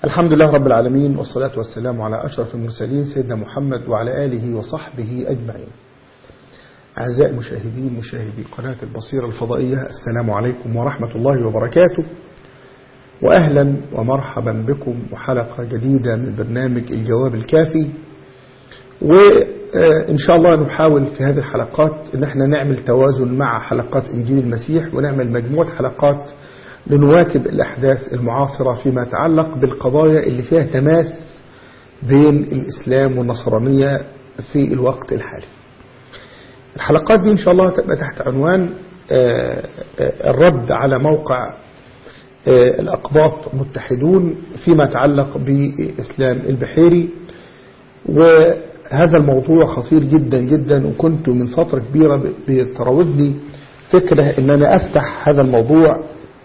الحمد لله رب العالمين والصلاة والسلام على أشرف المرسلين سيدنا محمد وعلى آله وصحبه أجمعين أعزائي المشاهدين مشاهدي قناة البصيرة الفضائية السلام عليكم ورحمة الله وبركاته وأهلا ومرحبا بكم وحلقة جديدة من برنامج الجواب الكافي وإن شاء الله نحاول في هذه الحلقات أن احنا نعمل توازن مع حلقات إنجيل المسيح ونعمل مجموعة حلقات لنواكب الأحداث المعاصرة فيما يتعلق بالقضايا اللي فيها تماس بين الإسلام والنصرانية في الوقت الحالي الحلقات دي إن شاء الله تبقى تحت عنوان الرد على موقع الأقباط متحدون فيما يتعلق بإسلام البحيري وهذا الموضوع خطير جدا جدا وكنت من فترة كبيرة بتراودني فكرة ان انا افتح هذا الموضوع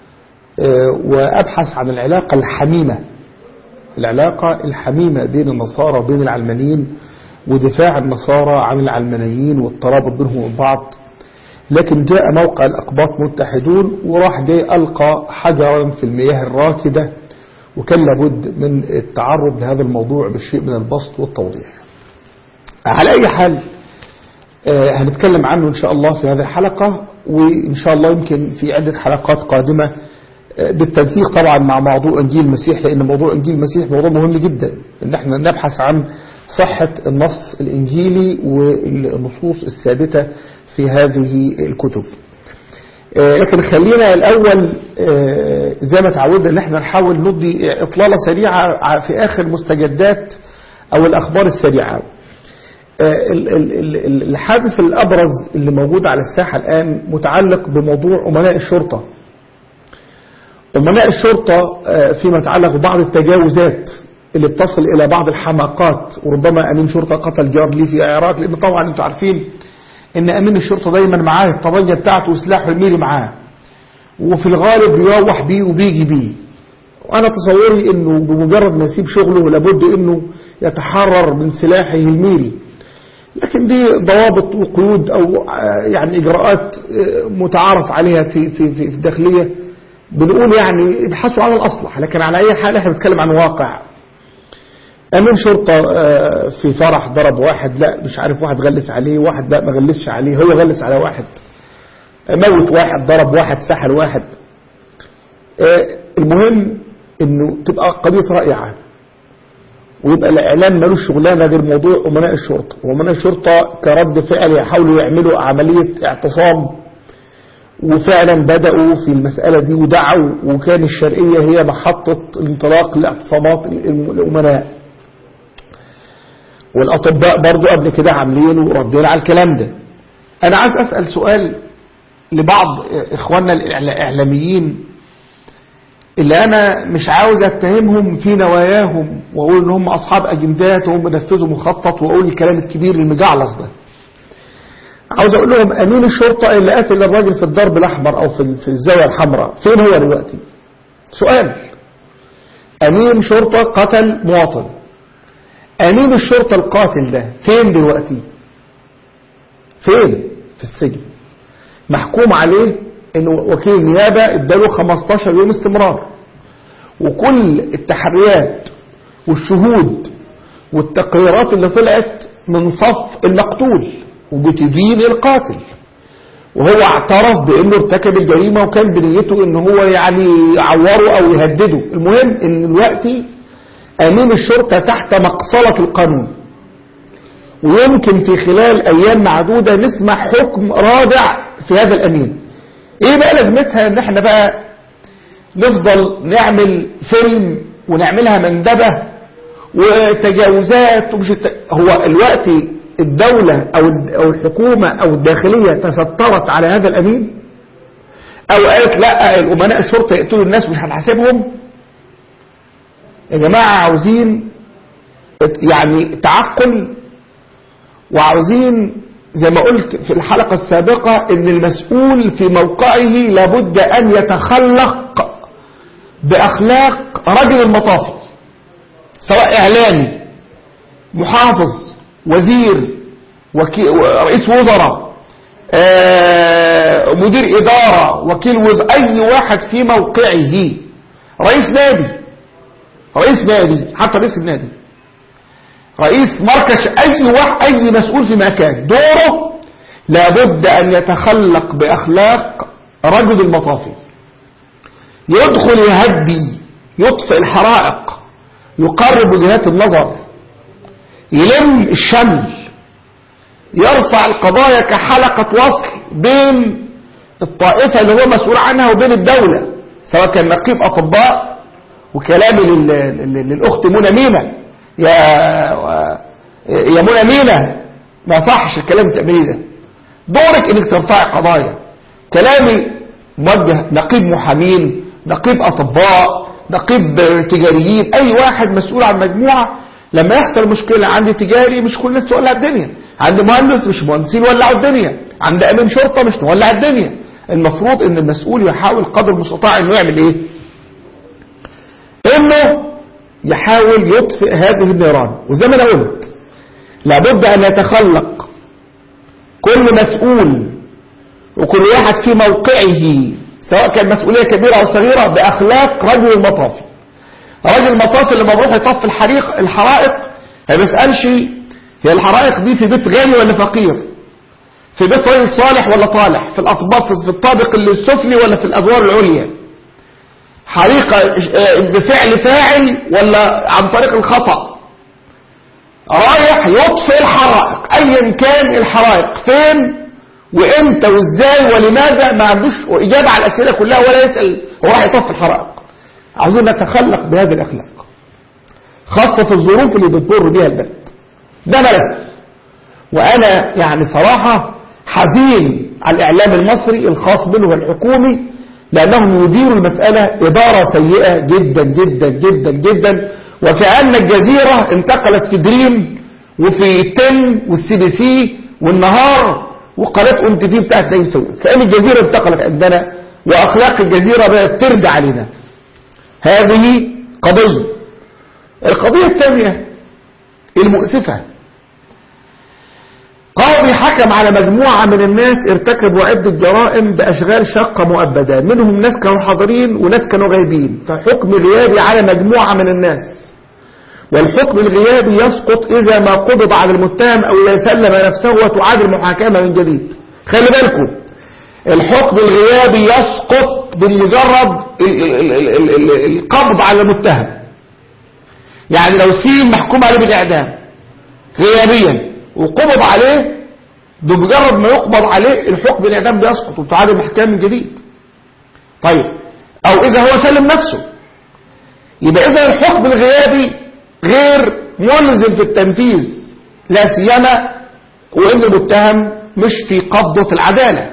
وابحث عن العلاقة الحميمة العلاقة الحميمة بين النصارى وبين العلمانيين ودفاع النصارى عن العلمانيين والترابط بينهم وبين بعض لكن جاء موقع الأقباط متحدون وراح جاي ألقى حجرا في المياه الراكدة وكان لابد من التعرض لهذا الموضوع بالشيء من البسط والتوضيح على أي حال هنتكلم عنه إن شاء الله في هذه الحلقة وإن شاء الله يمكن في عدة حلقات قادمة بالتنسيق طبعا مع موضوع إنجيل المسيح لأن موضوع إنجيل المسيح موضوع مهم جدا إن احنا نبحث عن صحة النص الإنجيلي والنصوص الثابتة في هذه الكتب لكن خلينا الأول زي ما تعودنا ان احنا نحاول ندي إطلالة سريعة في آخر مستجدات أو الأخبار السريعة الحادث الأبرز اللي موجود على الساحة الآن متعلق بموضوع أمناء الشرطة أمناء الشرطة فيما يتعلق ببعض التجاوزات اللي بتصل إلى بعض الحماقات وربما أمين شرطة قتل جار ليه في العراق لأن طبعا أنتم عارفين ان امين الشرطة دايما معاه الطبنجة بتاعته وسلاحه الميري معاه وفي الغالب بيروح بيه وبيجي بيه وانا تصوري انه بمجرد ما يسيب شغله لابد انه يتحرر من سلاحه الميري لكن دي ضوابط وقيود او يعني اجراءات متعارف عليها في في في الداخليه بنقول يعني ابحثوا عن الاصلح لكن على اي حال احنا بنتكلم عن واقع امين شرطة في فرح ضرب واحد لا مش عارف واحد غلس عليه واحد لا ما غلسش عليه هو غلس على واحد موت واحد ضرب واحد سحل واحد المهم انه تبقى قضية رأي عام ويبقى الاعلام ملوش شغلانه غير موضوع امناء الشرطه وامناء الشرطه كرد فعل يحاولوا يعملوا عمليه اعتصام وفعلا بدأوا في المسألة دي ودعوا وكان الشرقية هي محطة انطلاق لاعتصامات الأمناء والأطباء برضو قبل كده عاملين وردين على الكلام ده أنا عايز أسأل سؤال لبعض إخواننا الإعلاميين اللي أنا مش عاوز أتهمهم في نواياهم وأقول إن هم أصحاب أجندات وهم بينفذوا مخطط وأقول الكلام الكبير المجعلص ده عاوز أقول لهم أمين الشرطة اللي قتل الراجل في الضرب الأحمر أو في الزاوية الحمراء فين هو دلوقتي سؤال أمين شرطة قتل مواطن أمين الشرطة القاتل ده فين دلوقتي فين في السجن محكوم عليه انه وكيل النيابة اداله 15 يوم استمرار وكل التحريات والشهود والتقريرات اللي طلعت من صف المقتول وبتدين القاتل وهو اعترف بانه ارتكب الجريمة وكان بنيته ان هو يعني يعوره او يهدده المهم ان دلوقتي امين الشرطة تحت مقصلة القانون ويمكن في خلال ايام معدودة نسمع حكم رادع في هذا الامين ايه بقى لازمتها ان احنا بقى نفضل نعمل فيلم ونعملها مندبة وتجاوزات ومش الت... هو الوقت الدولة او او الحكومة او الداخلية تسترت على هذا الامين او قالت لا الامناء الشرطة يقتلوا الناس مش هنحاسبهم يا جماعة عاوزين يعني تعقل وعاوزين زي ما قلت في الحلقة السابقة ان المسؤول في موقعه لابد ان يتخلق باخلاق رجل المطافي سواء اعلامي محافظ وزير وكي رئيس وزراء مدير ادارة وكيل وزراء اي واحد في موقعه رئيس نادي رئيس نادي حتى رئيس النادي رئيس مركز اي واحد اي مسؤول في مكان دوره لابد ان يتخلق باخلاق رجل المطافي يدخل يهدي يطفئ الحرائق يقرب وجهات النظر يلم الشمل يرفع القضايا كحلقة وصل بين الطائفة اللي هو مسؤول عنها وبين الدولة سواء كان نقيب أطباء وكلامي للأخت منى مينا يا يا منى مينا ما صحش الكلام التأميني ده دورك انك ترفعي قضايا كلامي موجه نقيب محامين نقيب أطباء نقيب تجاريين أي واحد مسؤول عن مجموعة لما يحصل مشكلة عند تجاري مش كل الناس تولع الدنيا عند مهندس مش مهندسين ولعوا الدنيا عند أمين شرطة مش نولع الدنيا المفروض ان المسؤول يحاول قدر المستطاع انه يعمل ايه انه يحاول يطفئ هذه النيران وزي ما انا قلت لابد ان يتخلق كل مسؤول وكل واحد في موقعه سواء كان مسؤولية كبيرة أو صغيرة بأخلاق رجل المطافي رجل المطافي لما بروح يطفي الحريق الحرائق ما بيسألش هي الحرائق دي في بيت غني ولا فقير في بيت رجل صالح ولا طالح في الأطباق في الطابق اللي السفلي ولا في الأدوار العليا حريقة بفعل فاعل ولا عن طريق الخطأ رايح يطفئ الحرائق ايا كان الحرائق فين وامتى وازاي ولماذا ما عندوش اجابه على الاسئله كلها ولا يسال هو راح يطفي الحرائق عاوزين نتخلق بهذه الاخلاق خاصه في الظروف اللي بتمر بها البلد ده ملف وانا يعني صراحه حزين على الاعلام المصري الخاص به والحكومي لانهم يديروا المساله اداره سيئه جدا جدا جدا جدا وكأن الجزيرة انتقلت في دريم وفي تن والسي بي سي والنهار وقناة ام تي في بتاعت نايم سويس كأن الجزيرة انتقلت عندنا واخلاق الجزيرة بقت ترد علينا هذه قضية القضية الثانية المؤسفة قاضي حكم على مجموعة من الناس ارتكبوا عدة جرائم بأشغال شاقة مؤبدة منهم ناس كانوا حاضرين وناس كانوا غايبين فحكم غيابي على مجموعة من الناس والحكم الغيابي يسقط إذا ما قبض على المتهم أو يسلم نفسه وتعاد المحاكمة من جديد خلي بالكم الحكم الغيابي يسقط بمجرد القبض على المتهم يعني لو سين محكوم عليه بالإعدام غيابيا وقبض عليه بمجرد ما يقبض عليه الحكم الإعدام بيسقط وتعاد المحاكمة من جديد طيب أو إذا هو سلم نفسه يبقى إذا الحكم الغيابي غير ملزم في التنفيذ لا سيما وان المتهم مش في قبضة العدالة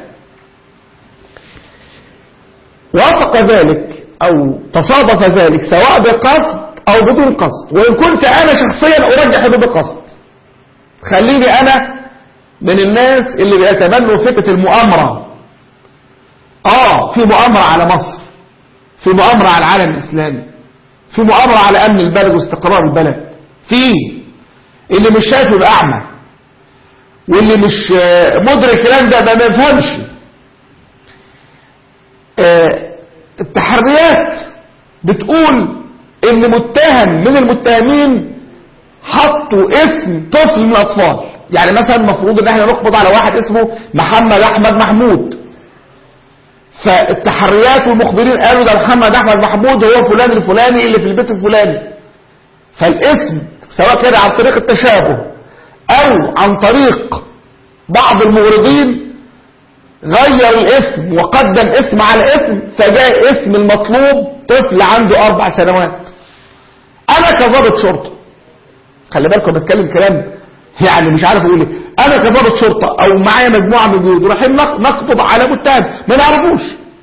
وافق ذلك او تصادف ذلك سواء بقصد او بدون قصد وان كنت انا شخصيا ارجح بقصد خليني انا من الناس اللي بيتبنوا فكرة المؤامرة اه في مؤامرة على مصر في مؤامرة على العالم الاسلامي في مؤامرة على أمن البلد واستقرار البلد في اللي مش شايف يبقى أعمى واللي مش مدرك الكلام ده ما يفهمش التحريات بتقول ان متهم من المتهمين حطوا اسم طفل من الاطفال يعني مثلا المفروض ان احنا نقبض على واحد اسمه محمد احمد محمود فالتحريات والمخبرين قالوا ده محمد احمد محمود هو فلان الفلاني اللي في البيت الفلاني فالاسم سواء كان عن طريق التشابه او عن طريق بعض المغرضين غير الاسم وقدم اسم على اسم فجاء اسم المطلوب طفل عنده اربع سنوات انا كظابط شرطه خلي بالكم بتكلم كلام يعني مش عارف اقول ايه انا كظابط شرطه او معايا مجموعه من الجنود رايحين نقبض على متهم ما نعرفوش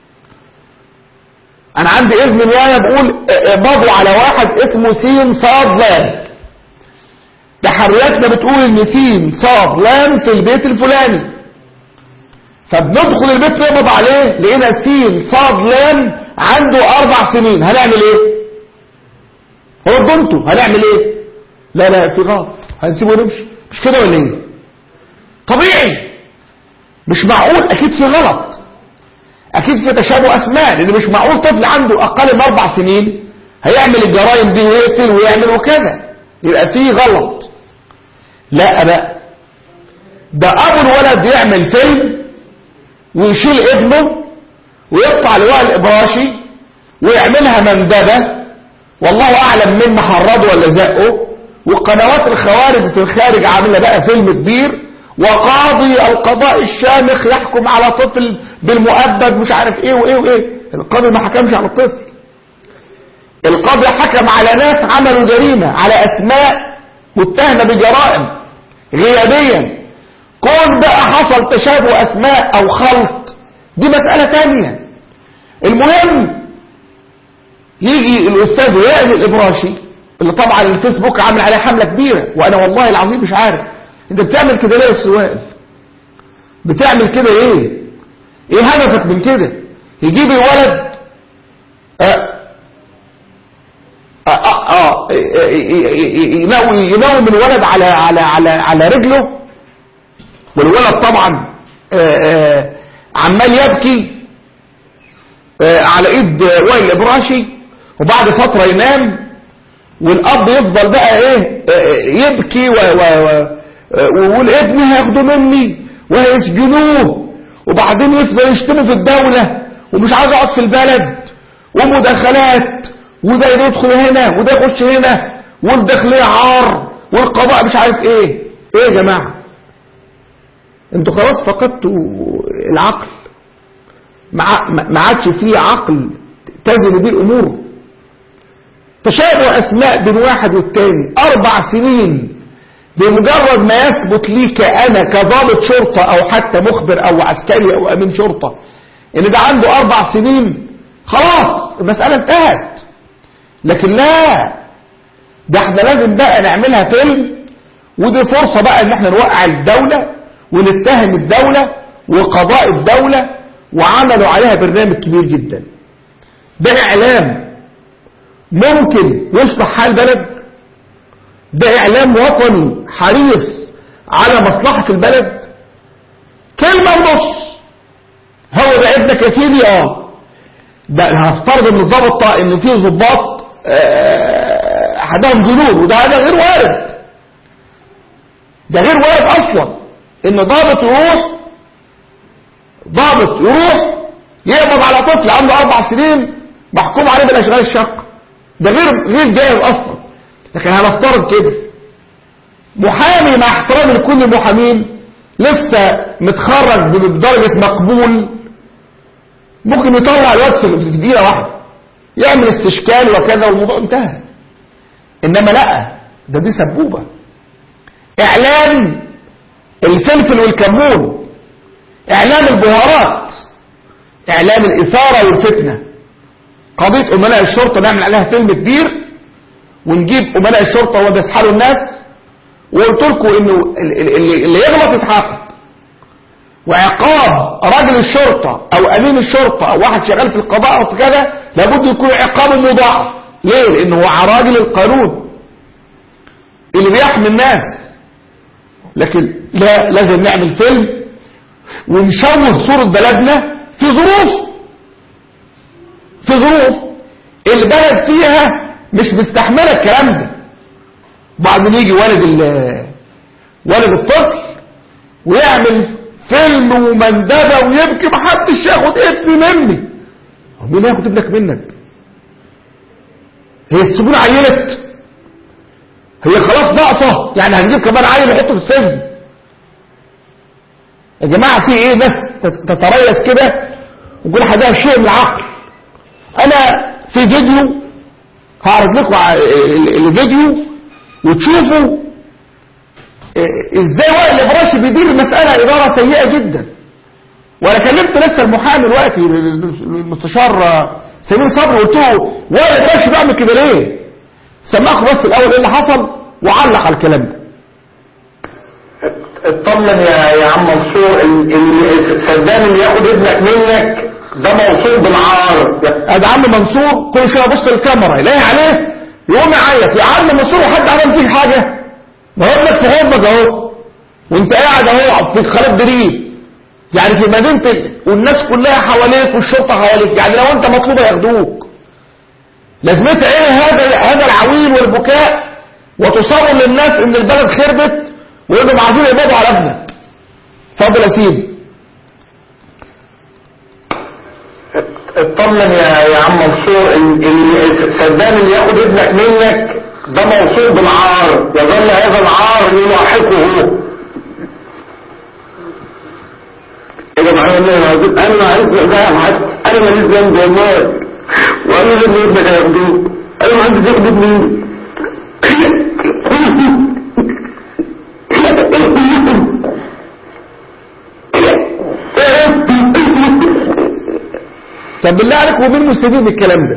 انا عندي اذن نيابه بقول اقبضوا على واحد اسمه سين صاد لام تحرياتنا بتقول ان سين صاد لام في البيت الفلاني فبندخل البيت نقبض عليه لقينا سين صاد لام عنده اربع سنين هنعمل ايه هو بنته هنعمل ايه لا لا في غلط هنسيبه نمشي مش كده ولا ايه طبيعي مش معقول اكيد في غلط اكيد في تشابه اسماء لان مش معقول طفل عنده اقل من اربع سنين هيعمل الجرائم دي ويقتل ويعمل وكذا يبقى فيه غلط لا بقى ده ابو الولد يعمل فيلم ويشيل ابنه ويقطع لواء الابراشي ويعملها مندبة والله اعلم مين محرضه ولا زقه وقنوات الخوارج في الخارج عامله بقى فيلم كبير وقاضي القضاء الشامخ يحكم على طفل بالمؤبد مش عارف ايه وايه وايه القاضي ما حكمش على الطفل القاضي حكم على ناس عملوا جريمة على اسماء متهمة بجرائم غيابيا كون بقى حصل تشابه اسماء او خلط دي مسألة تانية المهم يجي الاستاذ وائل الابراشي اللي طبعا الفيسبوك عامل عليه حملة كبيرة وانا والله العظيم مش عارف انت بتعمل كده ليه يا السؤال بتعمل كده ايه ايه هدفك من كده يجيب الولد ينوي ينوم الولد على على على على رجله والولد طبعا عمال يبكي على ايد وائل الابراشي وبعد فترة ينام والاب يفضل بقى ايه يبكي و و و ويقول ابني هياخدوا مني وهيسجنوه وبعدين يفضل يشتموا في الدولة ومش عايز اقعد في البلد ومداخلات وده يدخل هنا وده يخش هنا والداخلية عار والقضاء مش عارف ايه ايه يا جماعة انتوا خلاص فقدتوا العقل ما عادش فيه عقل تزن بيه الامور تشابه اسماء بين واحد والتاني اربع سنين بمجرد ما يثبت لي كأنا كضابط شرطة او حتى مخبر او عسكري او امين شرطة ان ده عنده اربع سنين خلاص المسألة انتهت لكن لا ده احنا لازم بقى نعملها فيلم ودي فرصة بقى ان احنا نوقع الدولة ونتهم الدولة وقضاء الدولة وعملوا عليها برنامج كبير جدا ده اعلام ممكن يصلح حال بلد ده اعلام وطني حريص على مصلحة البلد كلمة ونص هو ده ابنك يا سيدي اه ده هفترض ان الظابط ان في ضباط احدهم جنود وده هذا غير وارد ده غير وارد اصلا ان ضابط يروح ضابط يروح يقبض على طفل عنده اربع سنين محكوم عليه بالاشغال الشاقه ده غير غير جائز اصلا لكن هنفترض كده محامي مع احترامي لكل المحامين لسه متخرج بدرجة مقبول ممكن يطلع الوقت في دقيقة واحدة يعمل استشكال وكذا والموضوع انتهى انما لا ده دي سبوبة اعلان الفلفل والكمون اعلان البهارات اعلان الاثارة والفتنة قضية امناء الشرطة نعمل عليها فيلم كبير ونجيب امناء الشرطة وهو بيسحلوا الناس وقلت لكم انه اللي, اللي يغلط يتعاقب وعقاب رجل الشرطة او امين الشرطة او واحد شغال في القضاء او في كذا لابد يكون عقابه مضاعف ليه لانه هو عراجل القانون اللي بيحمي الناس لكن لا لازم نعمل فيلم ونشوه صورة بلدنا في ظروف في ظروف البلد فيها مش مستحملة الكلام ده بعدين يجي ولد ولد الطفل ويعمل فيلم ومندبة ويبكي محدش ياخد ابني مني مين ياخد ابنك منك هي السجون عينت هي خلاص ناقصة يعني هنجيب كمان عيل نحطه في السجن يا جماعة في ايه ناس تتريث كده ويقول حدها شيء من العقل انا في فيديو هعرض لكم الفيديو وتشوفوا ازاي وائل الابراشي بيدير المسألة ادارة سيئة جدا وانا كلمت لسه المحامي دلوقتي المستشار سمير صبري قلت له وائل الابراشي بيعمل كده ليه سمعكم بس الاول ايه اللي حصل وعلق على الكلام ده اطمن يا يا عم منصور صدقني اللي ياخد ابنك منك ده موصول بالعار ادي عم منصور كل شويه يبص الكاميرا يلاقي عليه يقوم يعيط يا عم منصور حد عمل فيك حاجه ما هو ابنك في حضنك اهو وانت قاعد اهو في خالد دريب يعني في مدينتك والناس كلها حواليك والشرطه حواليك يعني لو انت مطلوب ياخدوك لازمتها ايه هذا هذا العويل والبكاء وتصور للناس ان البلد خربت وانهم عايزين يقبضوا على ابنك اتفضل يا سيدي اطمن يا يا عم منصور ال- ال- صدام اللي ياخد ابنك منك ده موصول بالعار يظل هذا العار يلاحقه يا جماعه والله العظيم انا ما عايز ده حد انا ماليش ذنب والله وانا اللي ابنك هياخدوه انا ما عندي ذنب مني طب بالله عليك ومين مستفيد من الكلام ده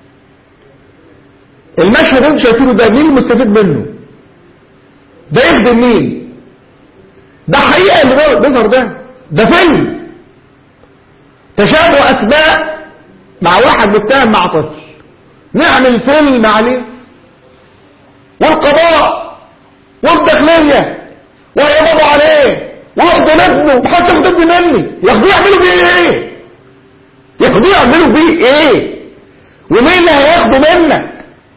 المشهد اللي انتوا شايفينه ده مين المستفيد منه ده يخدم مين ده حقيقة اللي بيظهر ده ده فيلم تشابه اسماء مع واحد متهم مع طفل نعمل فيلم عليه والقضاء والداخلية ويقبضوا عليه وياخدوا ابنه محدش ياخد ابني مني ياخدوه يعملوا بيه ايه ياخدوه يعملوا بيه ايه ومين اللي هياخده منك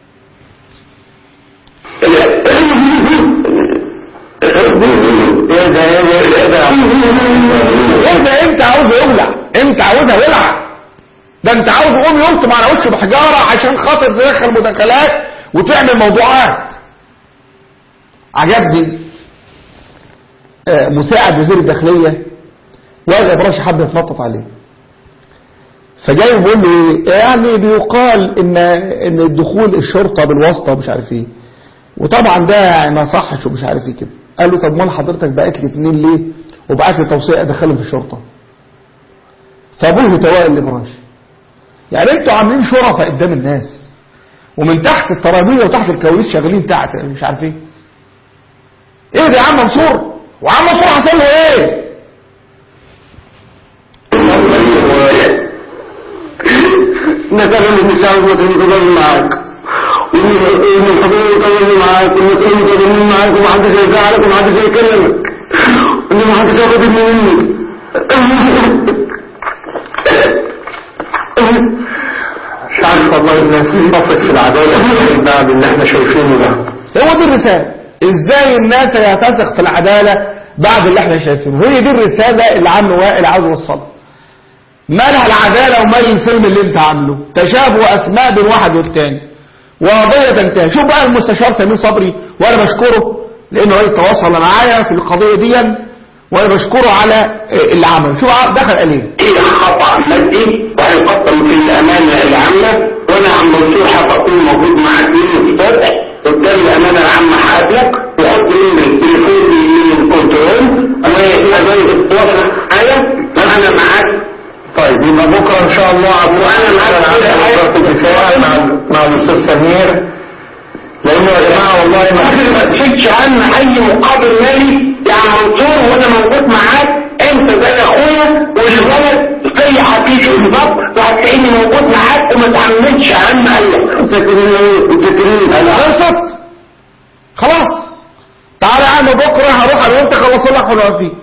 يا ده يا ده يا ده انت انت عاوز يولع انت عاوزها ولع ده انت عاوز يقوم يلطم على وشه بحجاره عشان خاطر تدخل مداخلات وتعمل موضوعات عجبني آه، مساعد وزير الداخليه وائل ابراش حب يتنطط عليه فجاي بيقول له ايه يعني بيقال ان ان الدخول الشرطه بالواسطه ومش عارف ايه وطبعا ده يعني ما صحش ومش عارف ايه كده قال له طب امال حضرتك بعت لي اتنين ليه وبعت لي توصيه ادخلهم في الشرطه فابوه توائل الابراش يعني انتوا عاملين شرفاء قدام الناس ومن تحت الترابيزه وتحت الكواليس شغالين تحت مش عارف ايه ايه ده يا عم منصور وعم منصور حصل له ايه نسأل النساء المتنين معك ومن الحضور يتواصل معك والمسؤول يتواصل معك ومحدش يزعلك ومحدش يكلمك وإن محدش ياخد ابني مني مش عارف والله الناس تثق في العدالة بعد اللي احنا شايفينه ده هو دي الرسالة ازاي الناس هتثق في العدالة بعد اللي احنا شايفينه هي دي الرسالة اللي عم وائل عاوز يوصلها مالها العدالة ومال الفيلم اللي انت عامله تشابه اسماء بين واحد والتاني وقضية تنتهي شوف بقى المستشار سمير صبري وانا بشكره لانه راجل تواصل معايا في القضية دي وانا بشكره على اللي عمله شوف دخل قال ايه ايه خطأ مادي وهيقدم في الأمانة العامة وأنا عم منصور هبقى موجود معاك من الصبح قدام الأمانة العامة حاجتك وحط مني التليفون من الكنترول أنا أنا تتواصل معايا وأنا معاك طيب يبقى بكرة إن شاء الله وأنا معاك كل حاجة الدفاع مع مع الأستاذ سمير لأنه يا جماعة والله ما ما تشيلش عنا أي مقابل مالي يا منصور وأنا موجود معاك أنت زي أخويا والولد زي حبيبي بالظبط وهتلاقيني موجود معاك وما تعملش عن أي متذكرين إيه؟ متذكرين أنا خلصت خلاص تعالى يا عم بكره هروح انا وانت خلص لك ولا فيه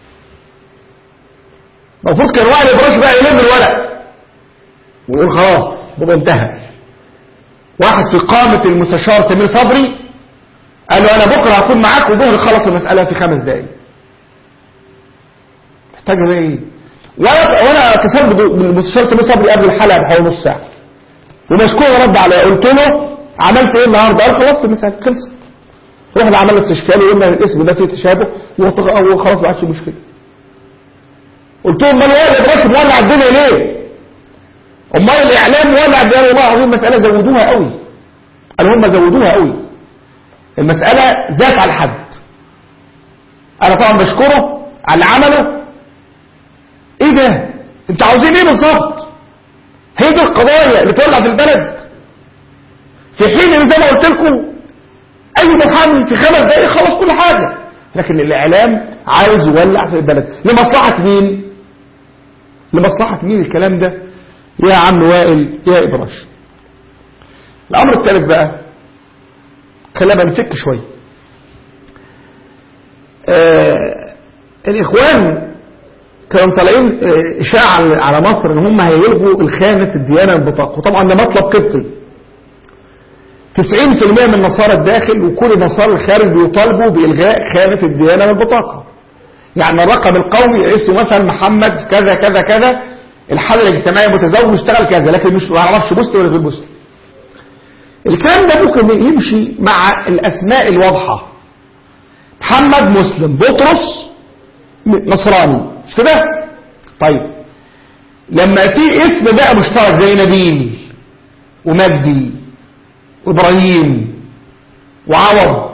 المفروض كان وائل ابراش بقى يلم الورق ويقول خلاص ده انتهى واحد في قامة المستشار سمير صبري قال له انا بكره هكون معاك وظهر خلص المسألة في خمس دقايق محتاجة بقى ايه وانا وانا اتصلت بالمستشار سمير صبري قبل الحلقة بحوالي نص ساعة ومشكور رد عليا قلت له عملت ايه النهارده قال خلاص المسألة خلصت رحنا عملنا استشكال وقلنا الاسم ده فيه تشابه وخ- وخلاص ما عادش مشكله قلت لهم امال ايه الابراش مولع الدنيا ليه امال الاعلام مولع الدنيا والله العظيم المساله زودوها قوي قالوا هم زودوها قوي المساله زاد على الحد انا طبعا بشكره على اللي عمله ايه ده انتوا عاوزين ايه بالظبط هي دي القضايا اللي تولع في البلد في حين ان زي ما قلت لكم اي محامي في خمس دقايق خلص كل حاجة لكن الاعلام عاوز يولع في البلد لمصلحة مين لمصلحة مين الكلام ده يا عم وائل يا ابراش الامر الثالث بقى خلينا نفك شوية آه الاخوان كانوا طالعين آه، اشاعة على مصر ان هم هيلغوا الخانة الديانة البطاقة وطبعا ده مطلب قبطي 90% من نصارى الداخل وكل نصارى الخارج بيطالبوا بإلغاء خانة الديانة والبطاقة يعني الرقم القومي اسمه مثلا محمد كذا كذا كذا الحالة الاجتماعية متزوج مشتغل كذا لكن مش ما يعرفش مسلم ولا غير مسلم الكلام ده ممكن يمشي مع الأسماء الواضحة محمد مسلم بطرس نصراني مش كده طيب لما في اسم بقى مشترك زي نبيل ومجدي وابراهيم وعوض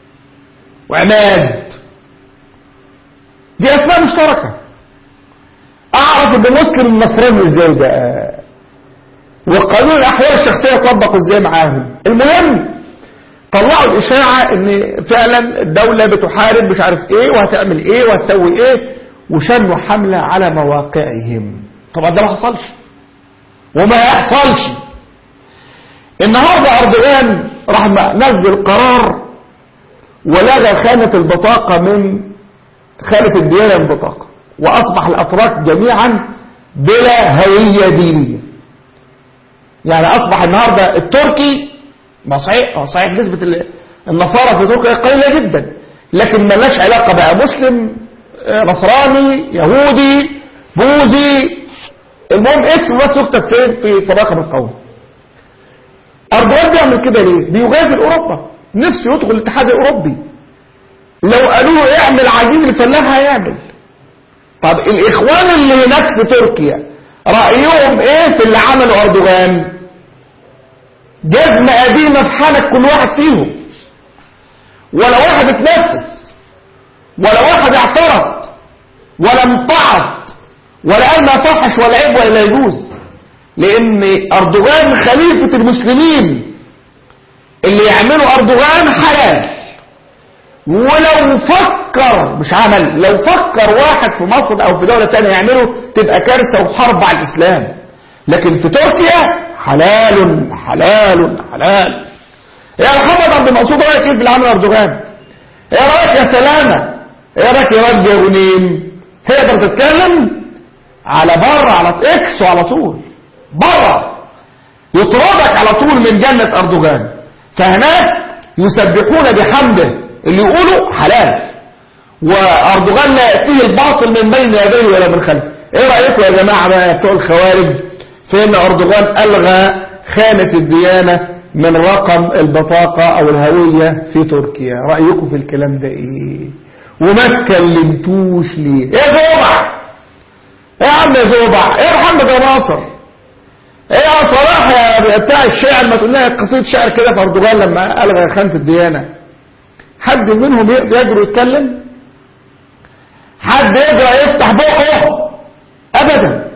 وعماد دي اسماء مشتركه اعرف ان مسلم النصراني ازاي بقى وقانون الاحوال الشخصيه طبقوا ازاي معاهم المهم طلعوا الاشاعه ان فعلا الدوله بتحارب مش عارف ايه وهتعمل ايه وهتسوي ايه وشنوا حمله على مواقعهم طبعا ده ما حصلش وما يحصلش النهارده اردوغان راح نزل قرار ولغى خانه البطاقه من خانه الديانه من البطاقه واصبح الاتراك جميعا بلا هويه دينيه يعني اصبح النهارده التركي ما صحيح ما صحيح نسبه النصارى في تركيا قليله جدا لكن ملهاش علاقه بقى مسلم نصراني يهودي بوذي المهم اسم بس يكتب فين في في الرقم القومي اردوغان بيعمل كده ليه بيغازل اوروبا نفسه يدخل الاتحاد الاوروبي لو قالوا له اعمل عجين الفلاح هيعمل طب الاخوان اللي هناك في تركيا رايهم ايه في اللي عمله اردوغان جزمه قديمه في حالك كل واحد فيهم ولا واحد اتنفس ولا واحد اعترض ولا امتعض ولا قال ما صحش ولا عيب ولا لا يجوز لان اردوغان خليفة المسلمين اللي يعمله اردوغان حلال ولو فكر مش عمل لو فكر واحد في مصر او في دولة تانية يعمله تبقى كارثة وحرب على الاسلام لكن في تركيا حلال حلال حلال يا محمد عبد المقصود رايك ايه في اللي عمله اردوغان ايه رايك يا سلامة ايه رايك يا واد يا غنيم تقدر تتكلم على بره على اكس على طول بره يطردك على طول من جنة أردوغان فهناك يسبحون بحمده اللي يقولوا حلال وأردوغان لا يأتيه الباطل من بين يديه ولا من خلفه ايه رأيكم يا جماعة بقى بتوع الخوارج في ان أردوغان ألغى خانة الديانة من رقم البطاقة أو الهوية في تركيا رأيكم في الكلام ده ايه وما اتكلمتوش ليه ايه زوبع ايه يا عم يا زوبع ايه يا محمد يا ناصر ايه يا صلاح يا بتاع الشعر ما تقول لها قصيدة شعر كده في اردوغان لما الغى خانة الديانة حد منهم يقدر يتكلم حد يقدر يفتح بقه ابدا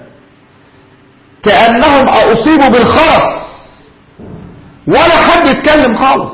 كأنهم اصيبوا بالخرس ولا حد يتكلم خالص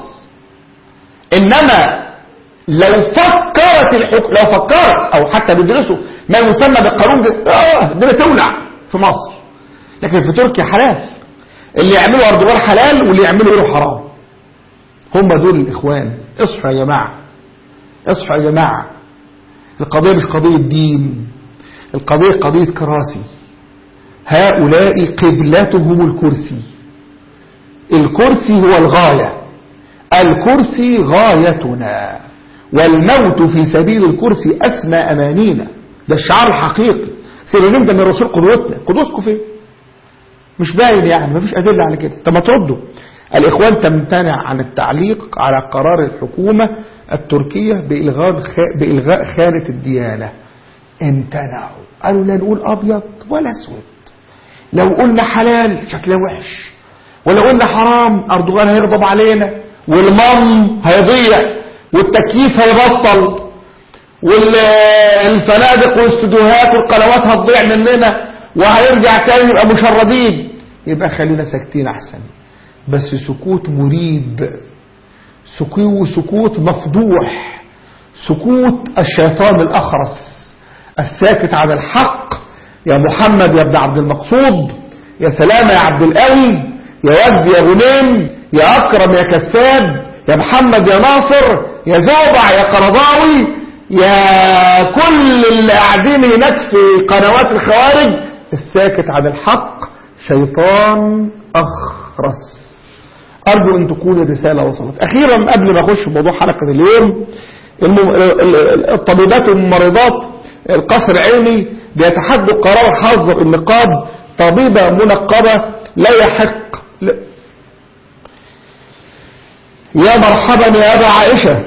انما لو فكرت الحكم لو فكرت او حتى بيدرسوا ما يسمى بالقانون ده اه الدنيا تولع في مصر لكن في تركيا حلال اللي يعملوا اردوغان حلال واللي يعملوا غيره حرام هم دول الاخوان اصحوا يا جماعه اصحوا يا جماعه القضيه مش قضيه دين القضيه قضيه كراسي هؤلاء قبلتهم الكرسي الكرسي هو الغايه الكرسي غايتنا والموت في سبيل الكرسي أسمى أمانينا ده الشعار الحقيقي سيدنا ده من الرسول قدوتنا قدوتكم فين مش باين يعني مفيش أدلة على كده طب ما تردوا الإخوان تمتنع عن التعليق على قرار الحكومة التركية بإلغاء بإلغاء خانة الديانة امتنعوا قالوا لا نقول أبيض ولا أسود لو قلنا حلال شكله وحش ولو قلنا حرام أردوغان هيغضب علينا والمم هيضيع والتكييف هيبطل والفنادق والاستوديوهات والقنوات هتضيع مننا وهيرجع تاني يبقى مشردين يبقى خلينا ساكتين احسن بس سكوت مريب سكوت سكوت مفضوح سكوت الشيطان الاخرس الساكت عن الحق يا محمد يا ابن عبد المقصود يا سلامة يا عبد القوي يا ود يا غنيم يا اكرم يا كساب يا محمد يا ناصر يا زوبع يا قرضاوي يا كل اللي قاعدين هناك في قنوات الخوارج الساكت عن الحق شيطان أخرس أرجو أن تكون الرسالة وصلت أخيرا قبل ما أخش في موضوع حلقة اليوم الم- ال- ال- الطبيبات والممرضات القصر العيني بيتحدوا قرار حظر النقاب طبيبة منقبة لا يحق لا- يا مرحبا يا أبا عائشة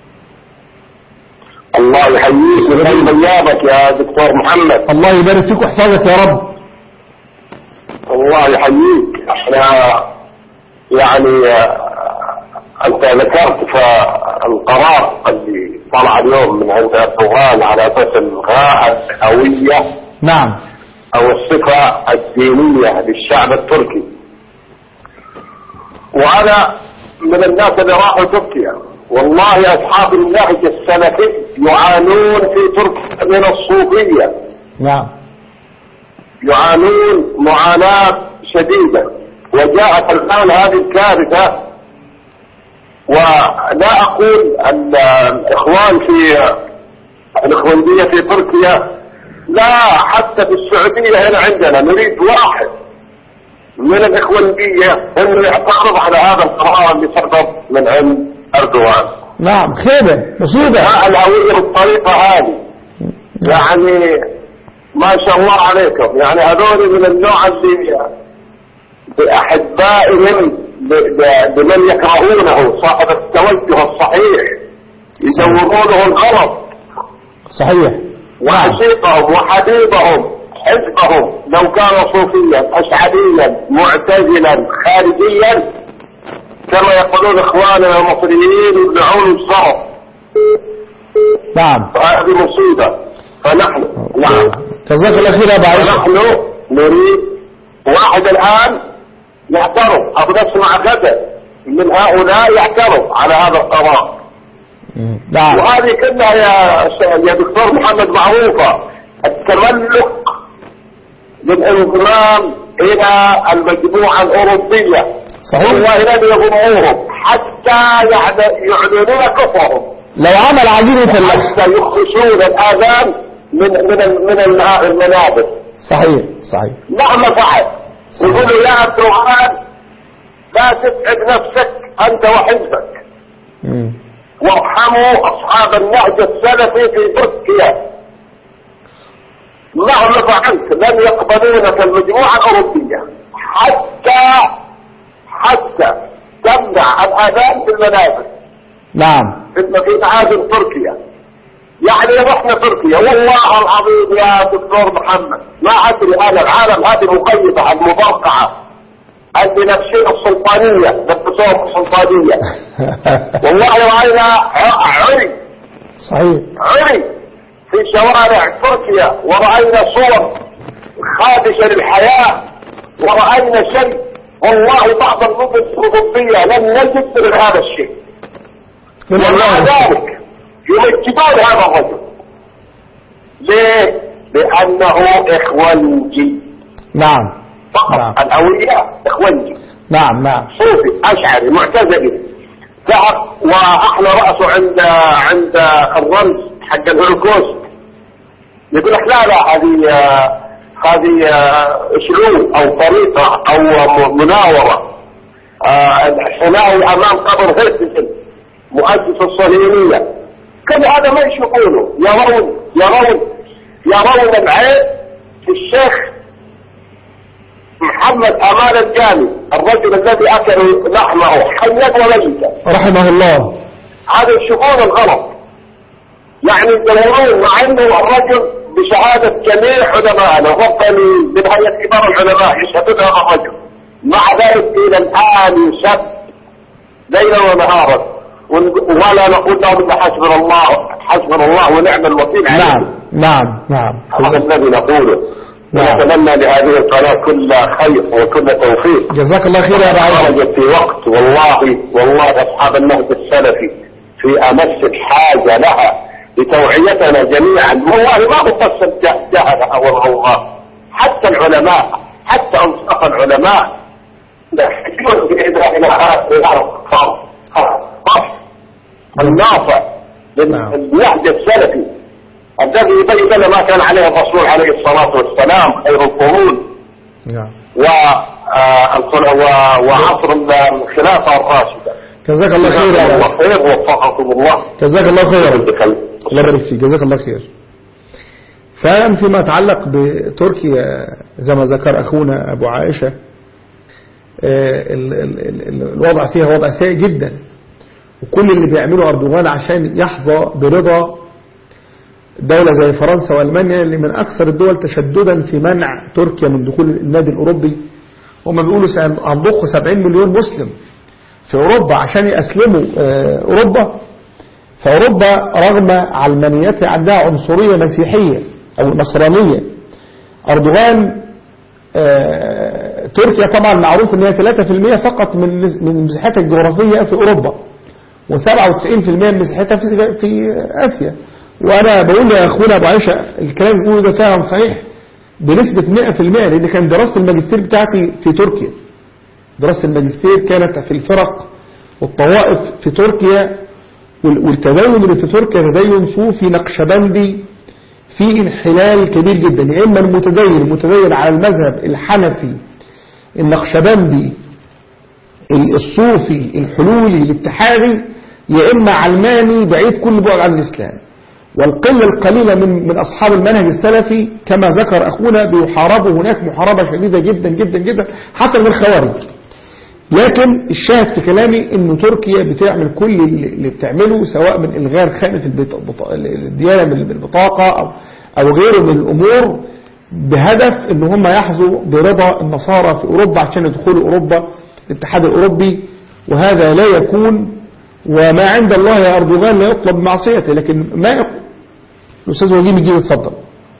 الله يحييك ويحيي غيابك يا دكتور محمد الله يبارك فيك ويحفظك يا رب الله يحييك احنا يعني آه، انت ذكرت فالقرار اللي طلع اليوم من عند اردوغان على اساس الغاء الهويه نعم او الصفه الدينيه للشعب التركي وانا من الناس اللي راحوا تركيا والله اصحاب النهج السلفي يعانون في تركيا من الصوفيه نعم يعانون معاناة شديدة وجاءت الآن هذه الكارثة ولا أقول أن الإخوان في الإخوانية في تركيا لا حتى في السعودية هنا عندنا نريد واحد من الإخوانية أنه يعترض على هذا القرار اللي صدر من عند أردوغان نعم خيبة مصيبة ما الهوية بالطريقة هذه يعني ما شاء الله عليكم يعني هذول من النوع اللي بأحبائهم ب- ب- بمن يكرهونه صاحب التوجه الصحيح يدورونه الغلط صحيح وعشيقهم وحبيبهم حزبهم لو كان صوفيا أشعريا معتزلا خارجيا كما يقولون إخواننا المصريين يدعون الصرف نعم وهذه مصيبة فنحن نعم جزاك الله خير يا أبا عائشة ونحن نريد واحد الآن يعترض أو نسمع غدا من هؤلاء يعترض على هذا القرار مم. نعم وهذه كلها يا يا دكتور محمد معروفة التملق للانضمام إلى المجموعة الأوروبية صحيح والله لن يضموهم حتى يعد- يعلنون كفرهم لو عمل عجين يفلح حتى يخرجون الآذان من من ال- من الم- المنابر صحيح صحيح مهما فعل يقولوا يا أردوغان لا تتعب نفسك أنت وحزبك مم. وارحموا أصحاب النهج السلفي في تركيا مهما فعلت لن يقبلونك المجموعة الأوروبية حتى حتى تمنع الآذان في المنابر نعم في في معازم تركيا يعني رحنا تركيا والله العظيم يا دكتور محمد ما ادري انا العالم هذه مقيدة المبرقعة اللي نفسنا السلطانية نفسهم السلطانية والله راينا ع- عري صحيح عري في شوارع تركيا ورأينا صور خادشة للحياة ورأينا شيء والله بعض النظم الأوروبية لم نجد من هذا الشيء ومع والله ذلك يمجدون هذا الرجل ليه؟ لأنه إخوانجي نعم نعم. فقط الهوية إخوانجي نعم نعم صوفي أشعري معتزلي ذهب وأحلى رأسه عند عند الرمز حق الهولوكوست يقول لك لا لا هذه آه، هذه آه، اسلوب او طريقه او م- مناوره آه، الحماية امام قبر هرتزل مؤسس الصهيونيه كل هذا ما يشوفونه يرون يرون يرون العيب في الشيخ محمد امان الجامي الرجل الذي اكل لحمه حيا وميتا رحمه الله هذا يشوفون الغلط يعني يدورون مع انه الرجل بشهادة جميع علمائنا وفقني من هيئة كبار العلماء يشهدون هذا الرجل مع ذلك الى الان يسب ليلا ونهارا ون- ولا نقول لهم الا حسبنا الله حسبنا الله ونعم الوكيل عليهم. نعم نعم نعم هذا الذي نقوله نعم. ونتمنى لهذه القناة كل خير وكل توفيق جزاك الله خير يا أبا عائشة خرجت في وقت والله والله أصحاب النهج السلفي في أمس الحاجة لها لتوعيتنا جميعا والله ما بتصل جهلها والغوغاء حتى العلماء حتى أنصاف العلماء يحتاجون بإذن إلى هذا النافع نعم. للنهج السلفي الذي يبين لنا ما كان عليه الرسول عليه الصلاة والسلام خير القرون نعم آه، الخل- و- وعصر الخلافة الراشدة جزاك الله خير جزاكم يا الله خير ووفقكم الله جزاك الله خيرا بخير. الله يبارك فيك جزاك الله خير فأم فيما يتعلق بتركيا زي ما ذكر أخونا أبو عائشة آه، ال- ال- ال- ال- الوضع فيها وضع سيء جدا وكل اللي بيعمله أردوغان عشان يحظى برضا دولة زي فرنسا وألمانيا اللي من أكثر الدول تشددا في منع تركيا من دخول النادي الأوروبي هم بيقولوا سينضخوا 70 مليون مسلم في أوروبا عشان يأسلموا آه، أوروبا فأوروبا رغم علمانيتها عندها عنصرية مسيحية أو نصرانية أردوغان آه، تركيا طبعا معروف ان هي 3% فقط من من مساحتها الجغرافية في أوروبا و97% من مساحتها في في آسيا وأنا بقول يا أخونا أبو عائشة الكلام اللي بيقوله ده فعلا صحيح بنسبة 100% لأن كان دراسة الماجستير بتاعتي في تركيا دراسة الماجستير كانت في الفرق والطوائف في تركيا وال- والتدين اللي في تركيا تدين صوفي نقشبندي فيه انحلال كبير جدا يا إما المتدين المتدين على المذهب الحنفي النقشبندي ال- الصوفي الحلولي الاتحادي يا إما علماني بعيد كل بعد عن الإسلام والقلة القليلة من من أصحاب المنهج السلفي كما ذكر أخونا بيحاربوا هناك محاربة شديدة جدا جدا جدا حتى من الخوارج لكن الشاهد في كلامي ان تركيا بتعمل كل اللي اللي بتعمله سواء من الغاء خانة البط- بط- الديانة من البطاقة او او غيره من الامور بهدف ان هم يحظوا برضا النصارى في اوروبا عشان يدخلوا اوروبا الاتحاد الاوروبي وهذا لا يكون وما عند الله يا اردوغان لا يطلب معصيته لكن ما يقول الاستاذ وجيه يجي اتفضل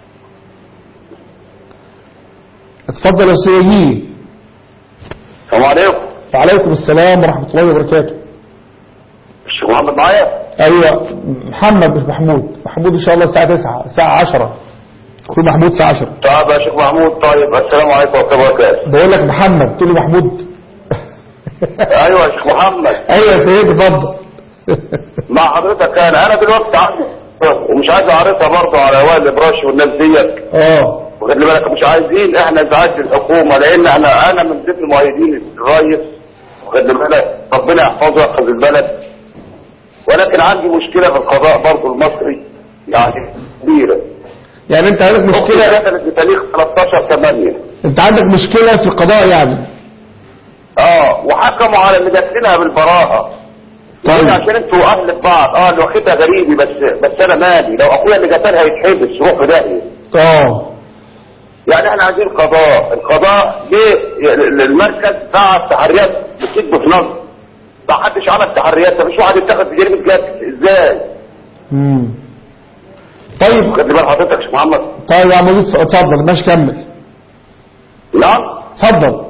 اتفضل يا استاذ وجيه السلام عليكم وعليكم السلام ورحمة الله وبركاته الشيخ محمد معايا أيوة محمد مش محمود محمود إن شاء الله الساعة 9 الساعة 10 أخوي محمود الساعة 10 طيب يا شيخ محمود طيب السلام عليكم ورحمة الله وبركاته بقول لك محمد تقول لي محمود ايوه يا شيخ محمد أيوة يا سيدي اتفضل مع حضرتك انا انا دلوقتي عندي ومش عايز اعرضها برضه على وائل ابراشي والناس ديت اه وخلي بالك مش عايزين احنا ازعاج الحكومه لان انا انا من ضمن المؤيدين الرئيس وخلي بالك ربنا يحفظه ويحفظ البلد ولكن عندي مشكله في القضاء برضه المصري يعني كبيره يعني أنت عندك مشكله مشكلة كانت بتاريخ 13 8 أنت عندك مشكلة في القضاء يعني اه وحكموا على اللي جاتلها بالبراءه طيب. عشان انتوا اهل بعض اه اللي واخدها غريبي بس بس انا مالي لو اخويا اللي جاتلها يتحبس يروح في داهيه اه يعني احنا عايزين قضاء القضاء ليه المركز بعت تحريات بكتب في نظر ما حدش عمل تحريات مفيش واحد اتخذ في جريمه جد ازاي مم. طيب خد بال حضرتك يا شيخ محمد طيب يا عم مجيد اتفضل ماشي كمل نعم اتفضل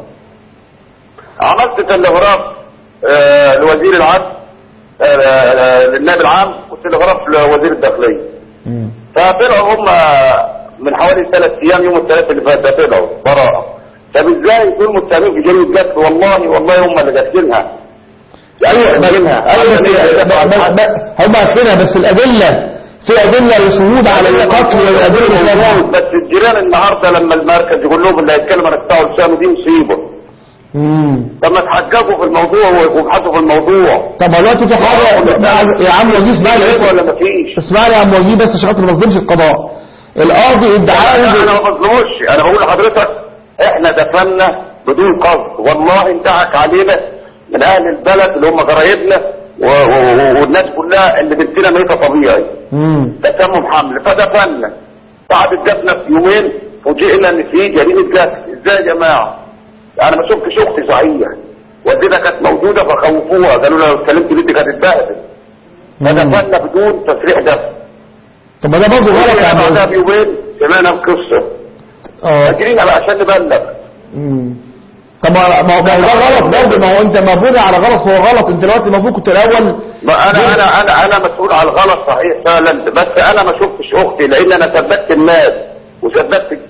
عملت تلغراف آه لوزير العدل آه آه للنائب العام وتلغراف لوزير الداخليه مم. فطلعوا هم من حوالي ثلاث ايام يوم الثلاث اللي فات ده طلعوا براءه طب ازاي دول متهمين في جريمه قتل والله والله هم اللي جاتلينها ايوه بس ايوه بس ب- ب- ب- هم عارفينها بس الادله في ادله وشهود على القتل والادله والشهود بس الجيران النهارده لما المركز يقول لهم اللي هيتكلم عن التعاون السامي دي مصيبه امم لما تحققوا في الموضوع ويبحثوا في الموضوع طب دلوقتي في حاجه يا عم وجيه اسمعني مصيبة بس ولا مفيش اسمعني يا عم وجيه بس عشان خاطر ما نظلمش القضاء القاضي ادعاء انا ما بظلموش انا بقول لحضرتك احنا دفنا بدون قصد والله انتهك علينا من اهل البلد اللي هم قرايبنا و- و- والناس كلها اللي بنتنا ميتة طبيعي امم ده تمم حمل فدفنا بعد الدفنة في يومين فوجئنا ان في جريمة قتل ازاي يا جماعة انا ما شفتش اختي صحيح والدتها كانت موجودة فخوفوها قالوا لها لو اتكلمت بنتي كانت اتبهدل فدفنا بدون تصريح دفن طب ما ده برضه غلط يا عم بعدها وجيه. بيومين سمعنا القصة اه فاكرين على عشان نبلغ مم. طب ما ما ما هو ده غلط برضه ما هو انت المفروض على غلط هو غلط انت دلوقتي المفروض كنت الاول ما انا انا انا انا مسؤول على الغلط صحيح فعلا بس انا ما شفتش اختي لان انا ثبتت الناس وثبتت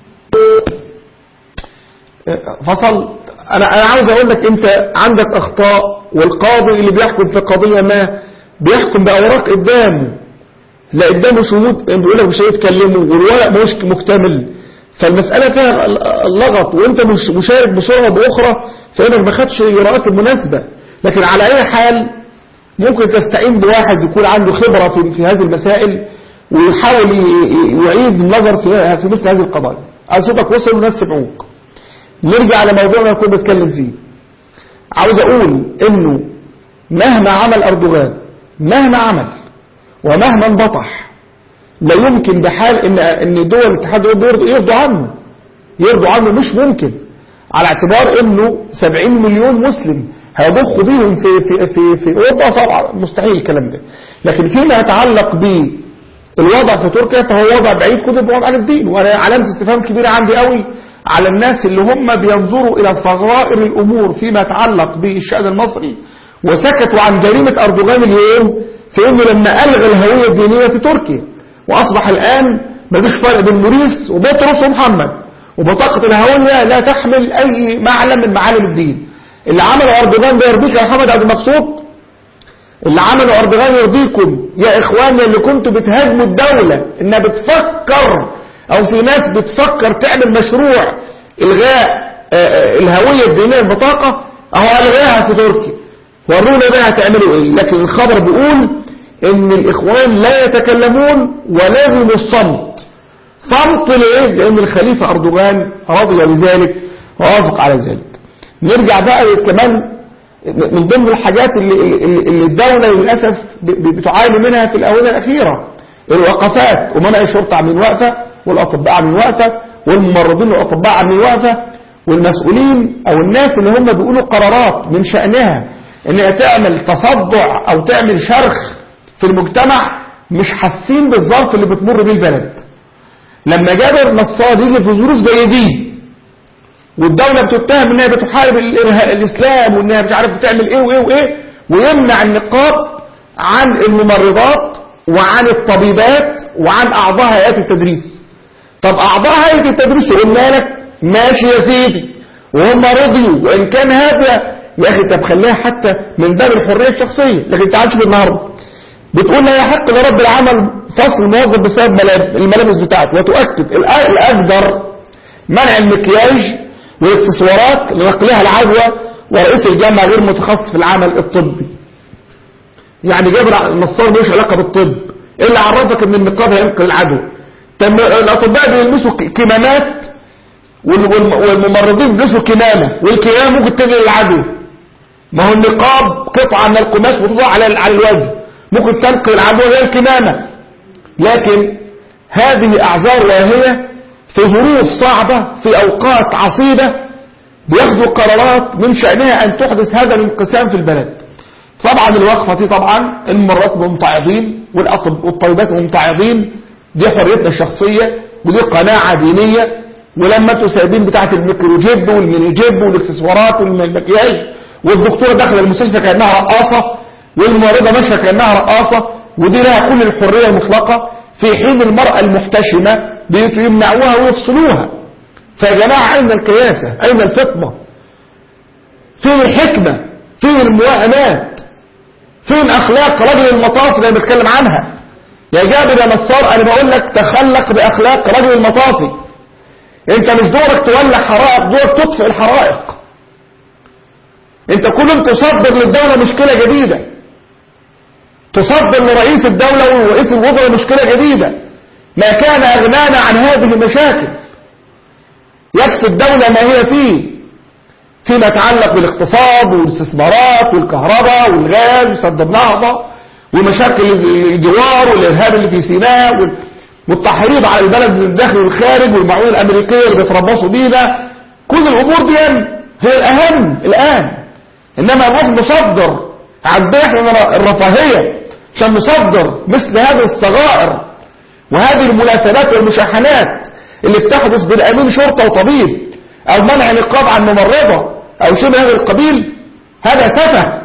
فصل انا انا عاوز اقول لك انت عندك اخطاء والقاضي اللي بيحكم في قضيه ما بيحكم باوراق قدامه لا قدامه شهود بيقول لك مش هيتكلموا والورق مش مكتمل فالمسألة فيها اللغط وانت مش مشارك بصورة بأخرى فإنك ما خدش إجراءات المناسبة لكن على أي حال ممكن تستعين بواحد يكون عنده خبرة في, في هذه المسائل ويحاول يعيد النظر في, في مثل هذه القضايا على صوتك وصل والناس سمعوك نرجع على موضوعنا كنا بنتكلم فيه عاوز أقول إنه مهما عمل أردوغان مهما عمل ومهما انبطح لا يمكن بحال ان ان دول الاتحاد الاوروبي يرضوا عنه يرضوا عنه مش ممكن على اعتبار انه 70 مليون مسلم هيضخوا بيهم في في في في اوروبا صعب مستحيل الكلام ده لكن فيما يتعلق بالوضع في تركيا فهو وضع بعيد كل بعد عن الدين وانا علامه استفهام كبيره عندي قوي على الناس اللي هم بينظروا الى صغائر الامور فيما يتعلق بالشأن المصري وسكتوا عن جريمه اردوغان اليوم في انه لما الغى الهويه الدينيه في تركيا وأصبح الآن مفيش فرق بين موريس وبطرس ومحمد وبطاقة الهوية لا تحمل أي معلم من معالم الدين اللي عمله أردوغان ده يرضيك يا محمد عبد المقصود اللي عمله أردوغان يرضيكم يا إخواننا اللي كنتوا بتهاجموا الدولة إنها بتفكر أو في ناس بتفكر تعمل مشروع إلغاء الهوية الدينية البطاقة أهو ألغاها في تركيا ورونا بقى هتعملوا إيه لكن الخبر بيقول ان الاخوان لا يتكلمون ولازم الصمت صمت ليه لان الخليفة اردوغان رضي بذلك ووافق على ذلك نرجع بقى كمان من ضمن الحاجات اللي, اللي الدولة للأسف بتعاني منها في الآونة الأخيرة الوقفات ومنع الشرطة عاملين وقفة والأطباء عاملين وقفة والممرضين والأطباء عاملين وقفة والمسؤولين أو الناس اللي هم بيقولوا قرارات من شأنها انها تعمل تصدع أو تعمل شرخ في المجتمع مش حاسين بالظرف اللي بتمر بيه البلد لما جابر نصار يجي في ظروف زي دي والدولة بتتهم انها بتحارب الاسلام وانها مش عارف بتعمل ايه وايه وايه ويمنع النقاب عن الممرضات وعن الطبيبات وعن اعضاء هيئات التدريس طب اعضاء هيئة التدريس قلنا لك ماشي يا سيدي وهم رضيوا وان كان هذا يا اخي طب خليها حتى من باب الحرية الشخصية لكن تعال شوف النهارده بتقول لا يحق لرب العمل فصل الموظف بسبب الملابس بتاعته وتؤكد الأقدر منع المكياج والاكسسوارات لنقلها العدوى ورئيس الجامعة غير متخصص في العمل الطبي يعني جابر النصار ملوش علاقة بالطب ايه اللي عرفك ان النقاب هينقل العدوى طب الاطباء بيلبسوا كمامات والممرضين بيلبسوا كمامه والكمامه ممكن تنقل العدوى ما هو النقاب قطعه من القماش بتوضع على على الوجه ممكن تنقل العدوى هي الكمامة لكن هذه أعذار واهية في ظروف صعبة في أوقات عصيبة بياخدوا قرارات من شأنها أن تحدث هذا الانقسام في البلد طبعا الوقفة دي طبعا الممرات ممتعضين والطبيبات ممتعضين دي حريتنا الشخصية ودي قناعة دينية ولما انتوا سايبين بتاعة الميكروجيب والمينيجيب والاكسسوارات والمكياج والدكتورة داخله المستشفى كأنها رقاصة والممرضة ماشية كأنها رقاصة ودي لها كل الحرية المطلقة في حين المرأة المحتشمة بيمنعوها ويفصلوها فيا جماعة أين الكياسة أين الفطنة فين الحكمة فين المواءمات فين أخلاق رجل المطاف اللي بنتكلم عنها يا جابر يا نصار أنا بقول لك تخلق بأخلاق رجل المطافي انت مش دورك تولع حرائق دورك تطفئ الحرائق انت كل يوم تصدر للدولة مشكلة جديدة تصدر لرئيس الدولة ورئيس الوزراء مشكلة جديدة ما كان أغنانا عن هذه المشاكل يكفي الدولة ما هي فيه فيما يتعلق بالاقتصاد والاستثمارات والكهرباء والغاز وسد النهضة ومشاكل الجوار والإرهاب اللي في سيناء والتحريض على البلد من الداخل والخارج والمعونة الأمريكية اللي بيتربصوا بينا كل الأمور دي هي الأهم الآن إنما نروح نصدر عندنا احنا الرفاهية عشان نصدر مثل هذه الصغائر وهذه المناسبات والمشاحنات اللي بتحدث بين امين شرطة وطبيب او منع نقاب عن ممرضة او شبه هذا القبيل هذا سفه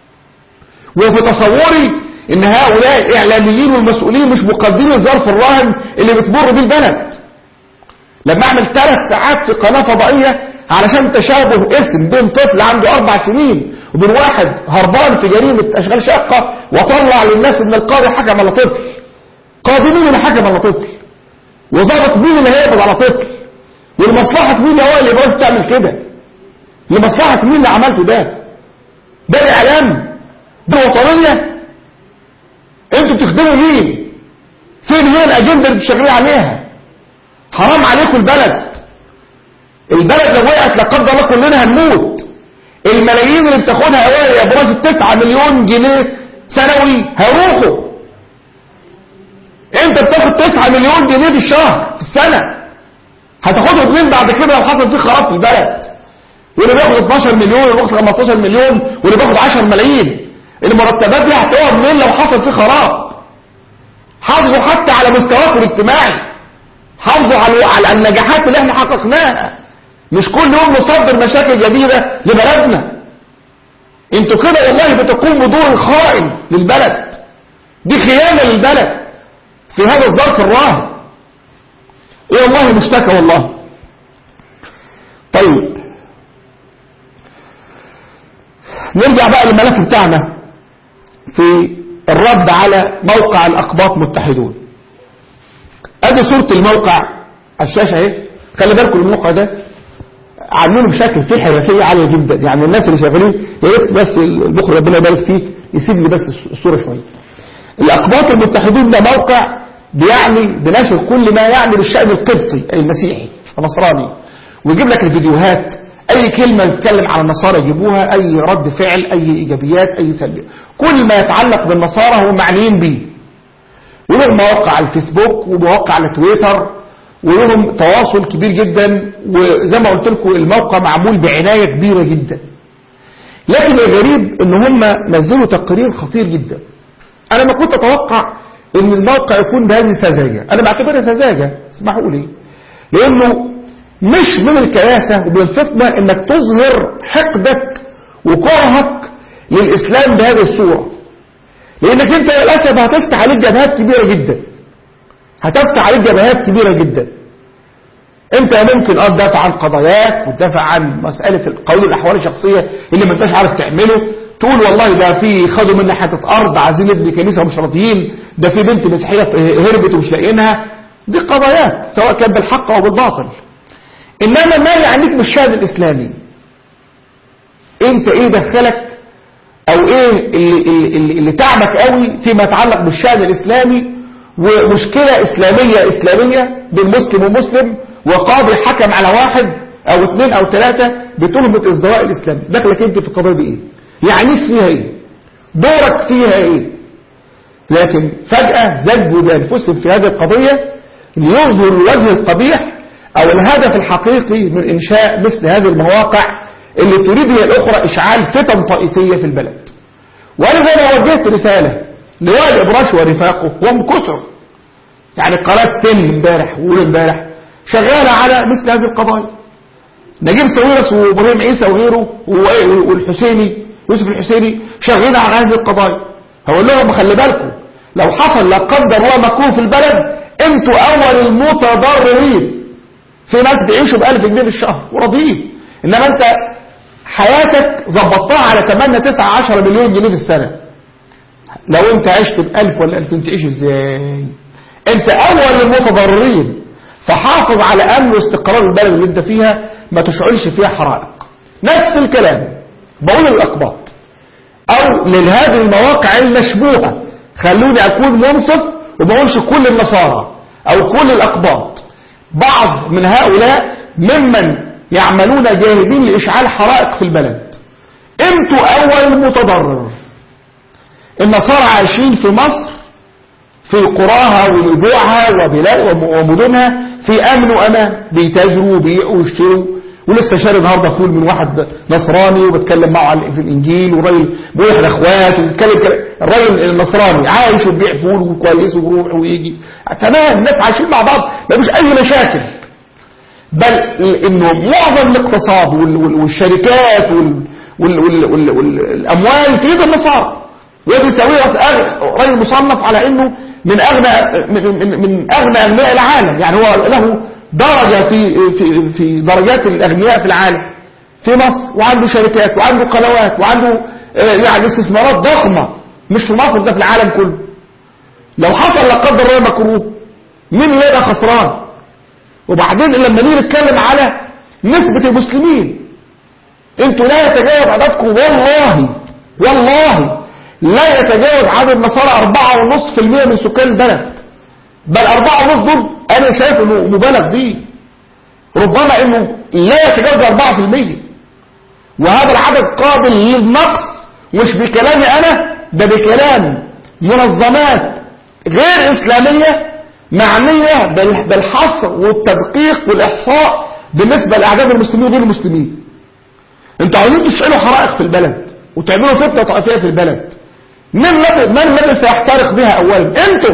وفي تصوري ان هؤلاء الاعلاميين والمسؤولين مش مقدمين الظرف الراهن اللي بتمر بيه البلد لما اعمل ثلاث ساعات في قناة فضائية علشان تشابه اسم بين طفل عنده اربع سنين وبين واحد هربان في جريمة اشغال شقة وطلع للناس ان القاضي حكم على طفل قاضي مين اللي حكم على طفل وظابط مين اللي هيقبض على طفل ولمصلحة مين هو اللي ابراهيم تعمل كده لمصلحة مين اللي عملته ده ده الاعلام ده وطنية انتوا بتخدموا مين فين هي الاجندة اللي بتشتغلوا عليها حرام عليكم البلد البلد لو وقعت لا قدر الله كلنا هنموت الملايين اللي بتاخدها اوائل يا ابراج 9 مليون جنيه سنوي هيروحوا انت بتاخد 9 مليون جنيه في الشهر في السنه هتاخدهم منين بعد كده لو حصل فيه خراب في البلد واللي بياخد 12 مليون واللي بياخد 15 مليون واللي بياخد 10 ملايين المرتبات دي هتقع منين لو حصل فيه خراب حافظوا حتى على مستواكم الاجتماعي حافظوا على على النجاحات اللي احنا حققناها مش كل يوم نصدر مشاكل جديدة لبلدنا انتوا كده والله بتقوموا بدور خائن للبلد دي خيانة للبلد في هذا الظرف الراهن ايه والله مشتكى والله طيب نرجع بقى للملف بتاعنا في الرد على موقع الأقباط متحدون ادي صورة الموقع على الشاشة اهي خلي بالكم الموقع ده عاملينه بشكل فيه حرفية عالية جدا يعني الناس اللي شغالين يا ريت بس المخرج ربنا يبارك فيه يسيب لي بس الصورة شوية الأقباط المتحدون ده موقع بيعني بنشر كل ما يعني بالشأن القبطي أي المسيحي النصراني ويجيب لك الفيديوهات أي كلمة يتكلم على النصارى يجيبوها أي رد فعل أي إيجابيات أي سلبيات كل ما يتعلق بالنصارى هم معنيين بيه ولهم مواقع على الفيسبوك ومواقع على تويتر ولهم تواصل كبير جدا وزي ما قلت لكم الموقع معمول بعناية كبيرة جدا لكن الغريب ان هم نزلوا تقرير خطير جدا انا ما كنت اتوقع ان الموقع يكون بهذه السذاجة انا بعتبرها سذاجة اسمحوا لي لانه مش من الكياسة ومن الفطنة انك تظهر حقدك وكرهك للاسلام بهذه الصورة لانك انت للاسف هتفتح عليك جبهات كبيرة جدا هتفتح عليك جبهات كبيرة جدا انت ممكن اه تدافع عن قضاياك وتدافع عن مسألة قانون الاحوال الشخصية اللي ما انتش عارف تعمله تقول والله ده في خدوا مني حتة ارض عايزين نبني كنيسة ومش راضيين ده في بنت مسيحية هربت ومش لاقيينها دي قضاياك سواء كان بالحق او بالباطل انما ما يعنيك بالشهد الاسلامي انت ايه دخلك او ايه اللي, اللي, اللي تعبك قوي فيما يتعلق بالشأن الاسلامي ومشكلة اسلامية اسلامية بين مسلم ومسلم وقاضي حكم على واحد او اثنين او ثلاثة بتهمة ازدواء الاسلام دخلك انت في القضية دي ايه يعنيك فيها ايه دورك فيها ايه لكن فجأة زجوا بانفسهم في هذه القضية ليظهر الوجه القبيح او الهدف الحقيقي من انشاء مثل هذه المواقع اللي تريد هي الاخرى اشعال فتن طائفية في البلد وانا زي ما وجهت رسالة لوائل ابراش ورفاقه هم كثر يعني قناة تن امبارح وقول امبارح شغالة على مثل هذه القضايا نجيب سويرس وابراهيم عيسى وغيره والحسيني يوسف الحسيني شغالين على هذه القضايا هقول لهم خلي بالكم لو حصل لا قدر الله مكروه في البلد انتوا اول المتضررين في ناس بيعيشوا بألف جنيه في الشهر وراضيين انما انت حياتك ظبطتها على 8 9 10 مليون جنيه في السنة لو انت عشت بألف ولا ألفين تعيش ازاي انت اول المتضررين فحافظ على امن واستقرار البلد اللي انت فيها ما تشعلش فيها حرائق نفس الكلام بقول للاقباط او لهذه المواقع المشبوهة خلوني اكون منصف وما اقولش كل النصارى او كل الاقباط بعض من هؤلاء ممن يعملون جاهدين لإشعال حرائق في البلد انتوا اول متضرر النصارى عايشين في مصر في قراها ونجوعها ومدنها في امن وامان بيتاجروا وبيعوا ويشتروا ولسه شاري النهارده فول من واحد نصراني وبتكلم معه عن في الانجيل والراجل بيروح الاخوات وبيتكلم الراجل النصراني عايش وبيع فول وكويس وبيروح ويجي تمام الناس عايشين مع بعض مفيش اي مشاكل بل انه معظم الاقتصاد والشركات والاموال في يد النصارى ويدي ساويرس راجل مصنف على انه من اغنى من, من اغنى اغنياء العالم يعني هو له درجة في في في درجات الاغنياء في العالم في مصر وعنده شركات وعنده قنوات وعنده يعني استثمارات ضخمة مش في مصر ده في العالم كله لو حصل لا قدر الله مكروه مين اللي يبقى خسران وبعدين لما نيجي نتكلم على نسبة المسلمين انتوا لا يتجاوز عددكم والله والله لا يتجاوز عدد النصارى أربعة ونصف في المية من سكان البلد بل أربعة ونصف دول أنا شايف إنه مبالغ فيه ربما إنه لا يتجاوز أربعة في المية وهذا العدد قابل للنقص مش بكلامي أنا ده بكلام منظمات غير إسلامية معنية بال- بالحصر والتدقيق والإحصاء بالنسبة لأعداد المسلمين وغير المسلمين انتوا عاوزين تشعلوا حرائق في البلد وتعملوا فتنة طائفية في البلد من الذي من الذي سيحترق بها أولا انتم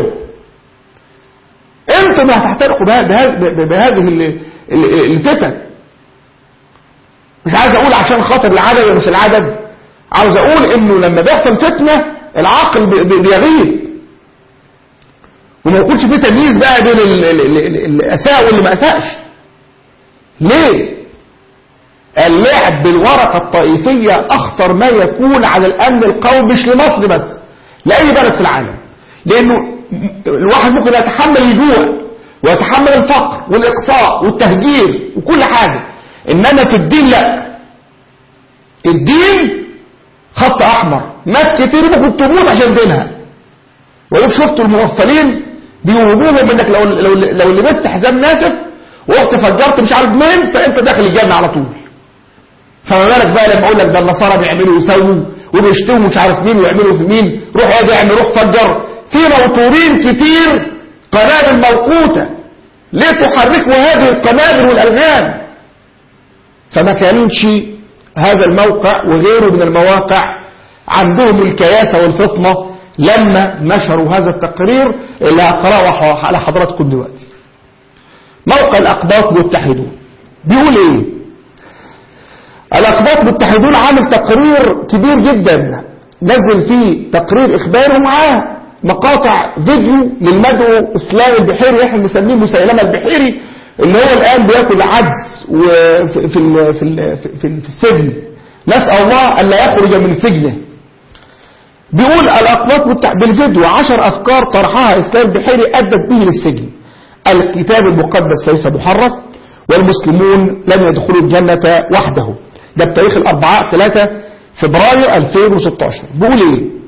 انتم اللي هتحترقوا بها- بها- بهذه ال- ال- الفتن مش عايز اقول عشان خاطر العدد ولا مش العدد عاوز اقول انه لما بيحصل فتنة العقل بي- بي- بيغيب وما يكونش فيه تمييز بقى بين ال- ال- ال- ال- اللي اساء واللي ما اساءش ليه اللعب بالورقة الطائفية اخطر ما يكون على الامن القومي مش لمصر بس لاي بلد في العالم لانه الواحد ممكن يتحمل الجوع ويتحمل الفقر والاقصاء والتهجير وكل حاجة انما في الدين لا الدين خط احمر ناس كتير ممكن تموت عشان دينها ولو شفتوا المغفلين بيوهموهم انك لو لو لو لبست حزام ناسف ورحت فجرت مش عارف مين فانت داخل الجنه على طول فما بالك بقى لما اقول لك ده النصارى بيعملوا ويسووا وبيشتموا مش عارف مين ويعملوا في مين روح يا اعمل روح فجر في موتورين كتير قنابل موقوته ليه تحركوا هذه القنابل والالغام فما كانش هذا الموقع وغيره من المواقع عندهم الكياسة والفطنة لما نشروا هذا التقرير اللي هقرأه على حضراتكم دلوقتي موقع الأقباط متحدون بيقول ايه الأقباط متحدون عامل تقرير كبير جدا نزل فيه تقرير إخباري ومعاه مقاطع فيديو للمدعو إسلام البحيري احنا بنسميه مسيلمة البحيري اللي هو الآن بياكل عدس وفي في ال- في ال- في ال- في السجن نسأل الله أن لا يخرج من سجنه بيقول الأقباط متح- بالفيديو عشر أفكار طرحها إسلام البحيري أدت به للسجن الكتاب المقدس ليس محرف والمسلمون لن يدخلوا الجنة وحده ده بتاريخ الأربعاء 3 فبراير 2016 بيقول إيه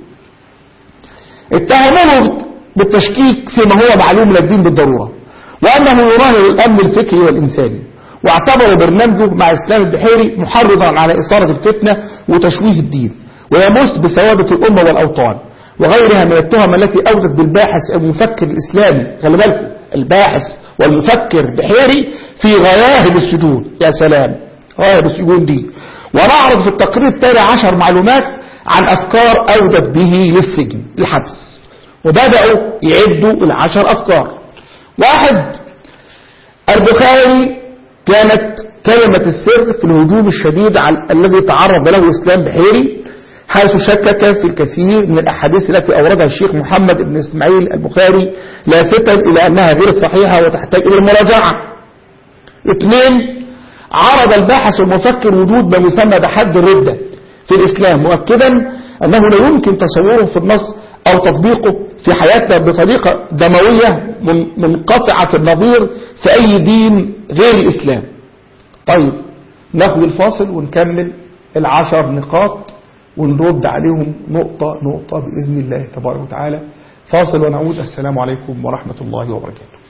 اتهموه بالتشكيك فيما هو معلوم للدين بالضرورة وأنه يراهن الأمن الفكري والإنساني واعتبروا برنامجه مع إسلام البحيري محرضا على إثارة الفتنة وتشويه الدين ويمس بثوابت الأمة والأوطان وغيرها من التهم التي أودت بالباحث المفكر الإسلامي خلي بالكم الباحث والمفكر بحيري في غياهب السجون يا سلام غياهب السجون دي ونعرض في التقرير التالي عشر معلومات عن أفكار أودت به للسجن الحبس وبدأوا يعدوا العشر أفكار واحد البخاري كانت كلمة السر في الهجوم الشديد على الذي تعرض له إسلام بحيري حيث شكك في الكثير من الأحاديث التي أوردها الشيخ محمد بن إسماعيل البخاري لافتا إلى أنها غير صحيحة وتحتاج إلى المراجعة اثنين عرض الباحث والمفكر وجود ما يسمى بحد الردة في الإسلام مؤكدا أنه لا يمكن تصوره في النص أو تطبيقه في حياتنا بطريقة دموية من- منقطعة النظير في أي دين غير الإسلام طيب ناخد الفاصل ونكمل العشر نقاط ونرد عليهم نقطة نقطة بإذن الله تبارك وتعالى فاصل ونعود السلام عليكم ورحمة الله وبركاته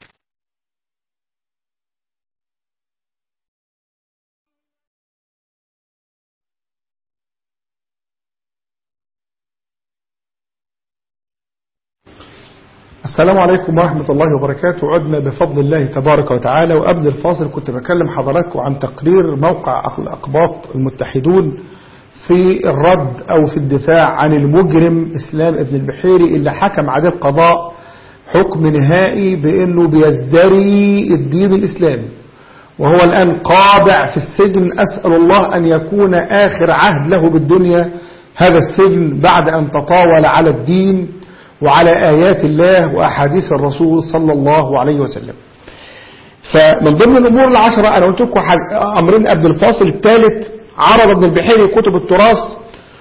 السلام عليكم ورحمة الله وبركاته عدنا بفضل الله تبارك وتعالى وقبل الفاصل كنت بكلم حضراتكم عن تقرير موقع الأقباط المتحدون في الرد أو في الدفاع عن المجرم إسلام ابن البحيري اللي حكم عليه القضاء حكم نهائي بأنه بيزدري الدين الإسلامي وهو الآن قابع في السجن أسأل الله أن يكون آخر عهد له بالدنيا هذا السجن بعد أن تطاول على الدين وعلى آيات الله وأحاديث الرسول صلى الله عليه وسلم فمن ضمن الأمور العشرة أنا قلت لكم حاج- أمرين قبل الفاصل الثالث عرض ابن البحيري كتب التراث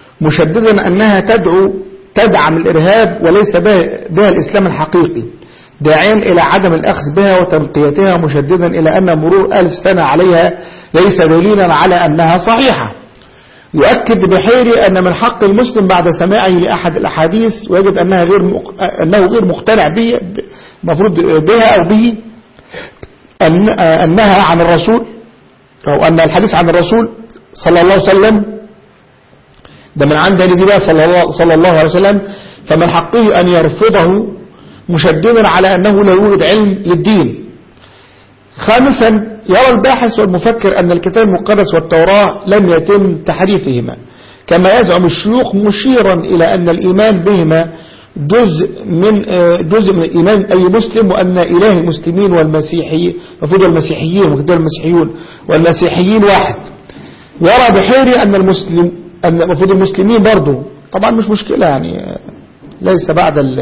مشددا أنها تدعو تدعم الإرهاب وليس بها بها الإسلام الحقيقي داعيا إلى عدم الأخذ بها وتنقيتها مشددا إلى أن مرور ألف سنة عليها ليس دليلا على أنها صحيحة يؤكد بحيري أن من حق المسلم بعد سماعه لأحد الأحاديث ويجد أنها غير مق... أنه غير مقتنع به المفروض بها أو به أن... أنها عن الرسول أو أن الحديث عن الرسول صلى الله عليه وسلم ده من عند دي بقى صلى الله, صلى الله عليه وسلم فمن حقه أن يرفضه مشددا على أنه لا يوجد علم للدين خامسا يرى الباحث والمفكر أن الكتاب المقدس والتوراة لم يتم تحريفهما كما يزعم الشيوخ مشيرا إلى أن الإيمان بهما جزء من جزء من إيمان أي مسلم وأن إله المسلمين والمسيحيين المفروض المسيحيين وكتاب المسيحيون والمسيحيين واحد يرى بحيري أن المسلم أن المفروض المسلمين برضه طبعا مش مشكلة يعني ليس بعد ال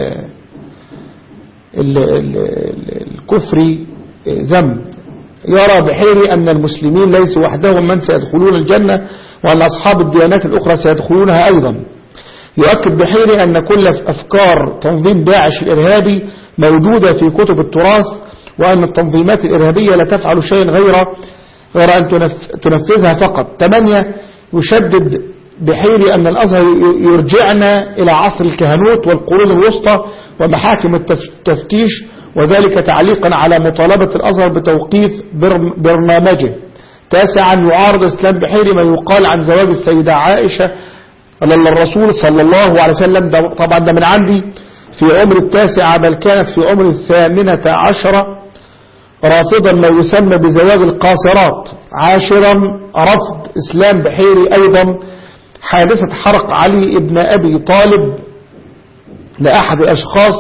ال ال الكفر ذنب يرى بحيري أن المسلمين ليسوا وحدهم من سيدخلون الجنة وأن أصحاب الديانات الأخرى سيدخلونها أيضا يؤكد بحيري أن كل أفكار تنظيم داعش الإرهابي موجودة في كتب التراث وأن التنظيمات الإرهابية لا تفعل شيئا غير غير أن تنفذها فقط ثمانية يشدد بحيري أن الأزهر يرجعنا إلى عصر الكهنوت والقرون الوسطى ومحاكم التفتيش وذلك تعليقا على مطالبة الأزهر بتوقيف برنامجه تاسعا يعارض اسلام بحيري ما يقال عن زواج السيدة عائشة لأن الرسول صلى الله عليه وسلم ده طبعا ده من عندي في عمر التاسعة بل كانت في عمر الثامنة عشرة رافضا ما يسمى بزواج القاصرات عاشرا رفض اسلام بحيري أيضا حادثة حرق علي ابن أبي طالب لأحد الأشخاص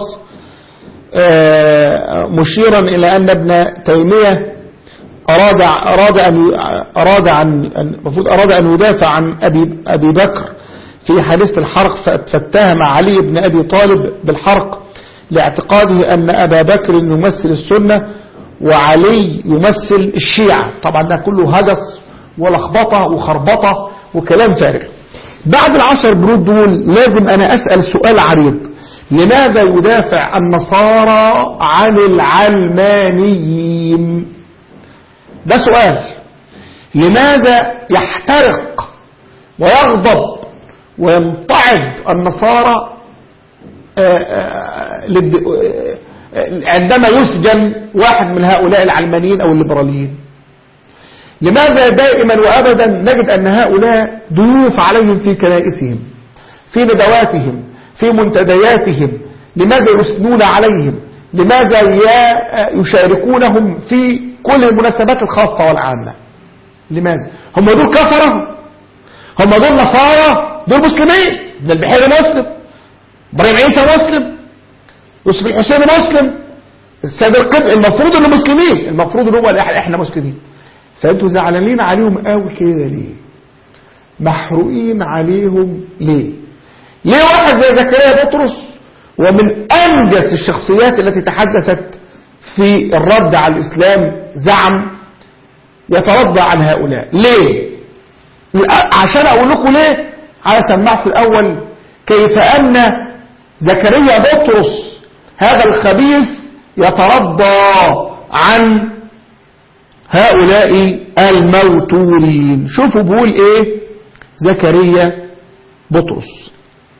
مشيرا إلى أن ابن تيمية أراد أراد أن أراد عن المفروض أراد أن يدافع عن أبي أبي بكر في حادثة الحرق فاتهم علي بن أبي طالب بالحرق لاعتقاده أن أبا بكر يمثل السنة وعلي يمثل الشيعة طبعا ده كله هجس ولخبطة وخربطة وكلام فارغ بعد العشر برود دول لازم أنا أسأل سؤال عريض لماذا يدافع النصارى عن العلمانيين ده سؤال لماذا يحترق ويغضب ويمتعض النصارى عندما يسجن واحد من هؤلاء العلمانيين أو الليبراليين لماذا دائما وأبدا نجد أن هؤلاء ضيوف عليهم في كنائسهم في ندواتهم في منتدياتهم لماذا يثنون عليهم لماذا يشاركونهم في كل المناسبات الخاصة والعامة لماذا هم دول كفرة هم دول نصارى دول مسلمين ده البحيري مسلم ابراهيم عيسى مسلم يوسف الحسين مسلم السيد القبط المفروض انه مسلمين المفروض ان هو احنا مسلمين فانتوا زعلانين عليهم قوي كده ليه محروقين عليهم ليه ليه واحد زي زكريا بطرس ومن انجس الشخصيات التي تحدثت في الرد على الاسلام زعم يترضى عن هؤلاء ليه عشان اقول لكم ليه على سماعة الاول كيف ان زكريا بطرس هذا الخبيث يترضى عن هؤلاء الموتورين شوفوا بيقول ايه زكريا بطرس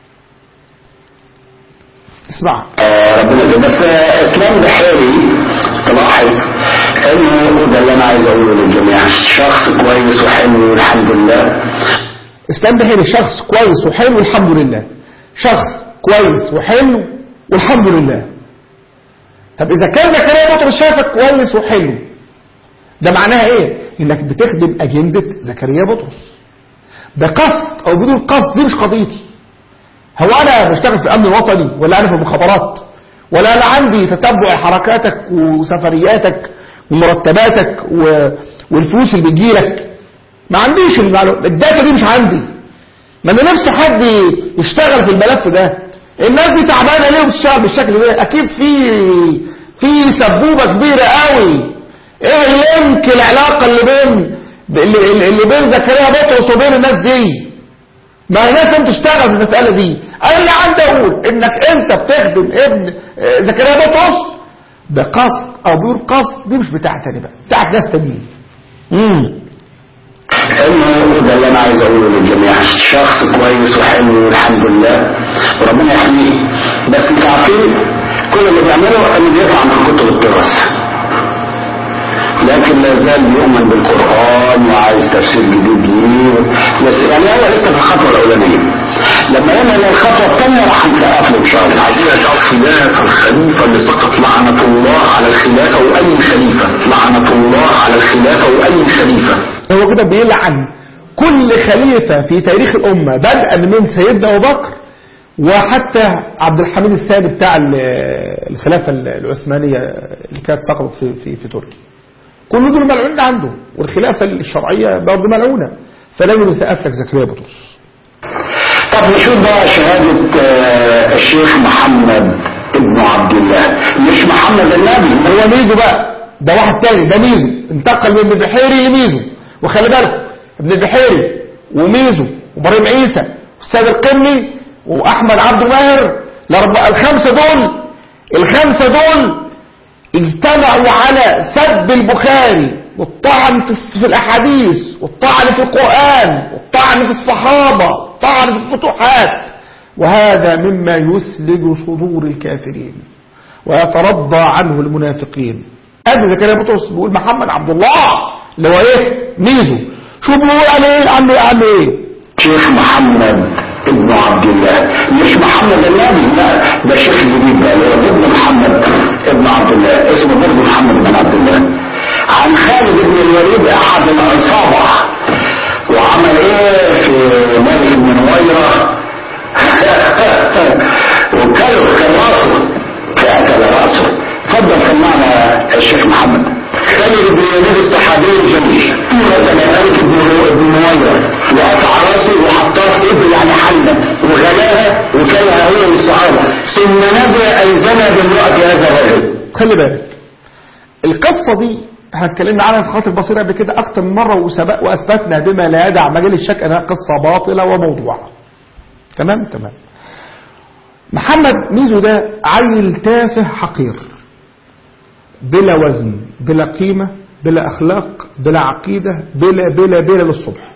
اسمع ربنا بس اسلام بحيري تلاحظ انه ده اللي انا عايز اقوله للجميع شخص كويس وحلو والحمد لله اسلام بحيري شخص كويس وحلو والحمد لله شخص كويس وحلو والحمد لله طب اذا كان زكريا بطرس شافك كويس وحلو ده معناها ايه انك بتخدم اجندة زكريا بطرس بقصد او بدون قصد دي مش قضيتي هو انا بشتغل في الامن الوطني ولا انا في المخابرات ولا انا عندي تتبع حركاتك وسفرياتك ومرتباتك و... والفلوس اللي بتجيلك ما عنديش المعلومات الداتا دي مش عندي ما انا نفسي حد يشتغل في الملف ده الناس دي تعبانه ليه وبتشتغل بالشكل ده اكيد في في سبوبه كبيره قوي ايه اللينك العلاقه اللي بين اللي, اللي بين زكريا بطرس وبين الناس دي ما هي ناس انت تشتغل في المساله دي انا اللي عندي اقول انك انت بتخدم ابن زكريا بطرس بقصد او بيقول قصد دي مش بتاعتي انا بقى بتاعت ناس تانيين امم انه ده اللي انا عايز اقوله للجميع شخص كويس وحلو والحمد لله وربنا يحميه بس انتوا عارفين كل اللي بيعمله انه بيطلع من كتب الدراسه لكن لا زال بيؤمن بالقرآن وعايز تفسير جديد ليه بس يعني هو لسه في الخطوة الأولانية لما يعمل الخطوة الثانية راح نسقف له إن شاء الله عايزين يجعل خلافة الخليفة اللي سقط لعنة الله على الخلافة وأي خليفة لعنة الله على الخلافة وأي خليفة هو كده بيلعن كل خليفة في تاريخ الأمة بدءا من سيدنا أبو بكر وحتى عبد الحميد الثاني بتاع ال- الخلافة العثمانية اللي كانت سقطت في, في, في تركيا كل دول ملعونين عنده والخلافة الشرعية برضه ملعونة فلازم يسقف لك زكريا بطرس طب نشوف بقى شهادة آه، الشيخ محمد ابن عبد الله مش محمد النبي هو ميزو بقى ده واحد تاني ده ميزو انتقل من ابن البحيري لميزو وخلي بالكم ابن البحيري وميزو وابراهيم عيسى والسيد القمي واحمد عبد الماهر الأربعة- الخمسه دول الخمسه دول اجتمعوا على سب البخاري والطعن في الس- في الاحاديث والطعن في القران والطعن في الصحابه والطعن في الفتوحات وهذا مما يسلج صدور الكافرين ويترضى عنه المنافقين ادي زكريا بطرس بيقول محمد عبد الله اللي هو ايه ميزو شو بيقول عنه ايه عنه عنه ايه شيخ محمد ابن عبد الله مش محمد النبي لا ده شيخ جديد ده اللي هو ابن محمد ابن عبد الله اسمه برضه محمد بن عبد الله عن خالد بن الوليد احد العصابه وعمل ايه في مالك بن نويره وكله كان راسه كأكل راسه تفضل سمعنا الشيخ محمد خالد بن الوليد الصحابي الجليل قتل مالك بن بن نويره وقطع راسه وحطها في ايده يعني حله وغلاها وكلها هو والصحابه ثم نزل ايزنا بامراه هذا الرجل خلي بالك القصة دي احنا اتكلمنا عنها في خاطر البصيرة قبل كده اكتر من مرة وسبق واثبتنا بما لا يدع مجال الشك انها قصة باطلة وموضوعة تمام تمام محمد ميزو ده عيل تافه حقير بلا وزن بلا قيمة بلا اخلاق بلا عقيدة بلا بلا بلا للصبح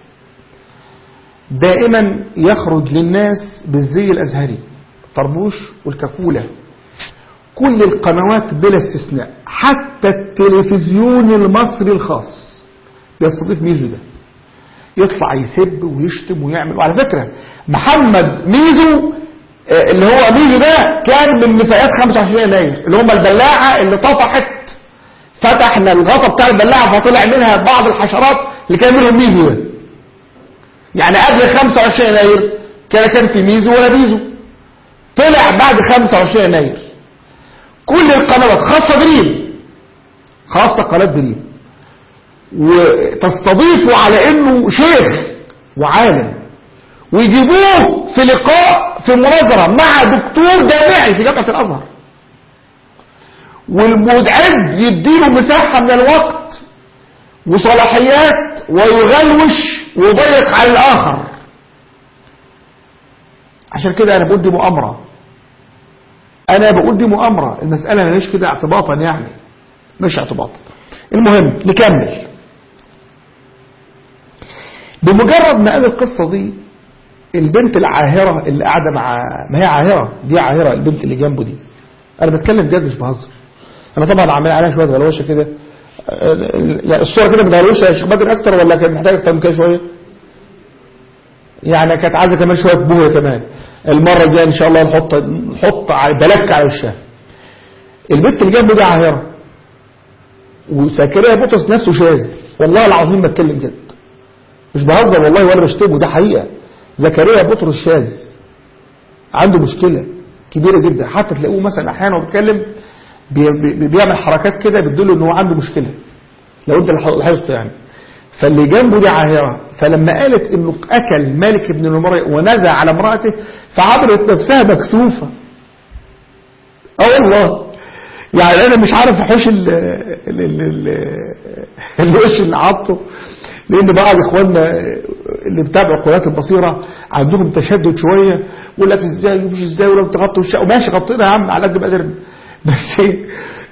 دائما يخرج للناس بالزي الازهري الطربوش والكاكوله كل القنوات بلا استثناء حتى التلفزيون المصري الخاص بيستضيف ميزو ده يطلع يسب ويشتم ويعمل وعلى فكرة محمد ميزو آه، اللي هو ميزو ده كان من نفايات 25 يناير اللي هم البلاعة اللي طفحت فتحنا الغطا بتاع البلاعة فطلع منها بعض الحشرات اللي كان منهم ميزو ده يعني قبل 25 يناير كان كان في ميزو ولا ميزو طلع بعد 25 يناير كل القنوات خاصة دريم خاصة قناة دريم وتستضيفه على انه شيخ وعالم ويجيبوه في لقاء في مناظرة مع دكتور جامعي في جامعة الازهر والمدعد يديله مساحة من الوقت وصلاحيات ويغلوش ويضيق على الاخر عشان كده انا بقول دي مؤامره انا بقول دي مؤامرة المسألة مش كده اعتباطا يعني مش اعتباطا المهم نكمل بمجرد ما قال القصة دي البنت العاهرة اللي قاعدة مع ما هي عاهرة دي عاهرة البنت اللي جنبه دي انا بتكلم جد مش بهزر انا طبعا عامل عليها شوية غلوشة كده يعني الصورة كده مغلوشة يا شيخ بدر اكتر ولا كان محتاج اكتر من كده شوية يعني كانت عايزة كمان شوية بوهة كمان المرة الجاية ان شاء الله نحط نحط على بلك على وشها البنت اللي جنبه دي عاهرة وزكريا بطرس نفسه شاذ والله العظيم بتكلم جد مش بهزر والله ولا بشتمه ده حقيقة زكريا بطرس شاذ عنده مشكلة كبيرة جدا حتى تلاقوه مثلا احيانا وهو بيتكلم بي- بي- بيعمل حركات كده بتدل ان هو عنده مشكلة لو انت لاحظته يعني فاللي جنبه دي عاهرة فلما قالت انه اكل مالك بن نمر ونزع على امرأته فعملت نفسها مكسوفة اه والله يعني انا مش عارف احوش ال ال ال ال الوش اللي عطه لان بعض اخواننا اللي بتابعوا قناه البصيره عندهم تشدد شويه يقول لك ازاي ومش ازاي ولو تغطوا الشقه وماشي غطينا يا عم على قد ما قدرنا بس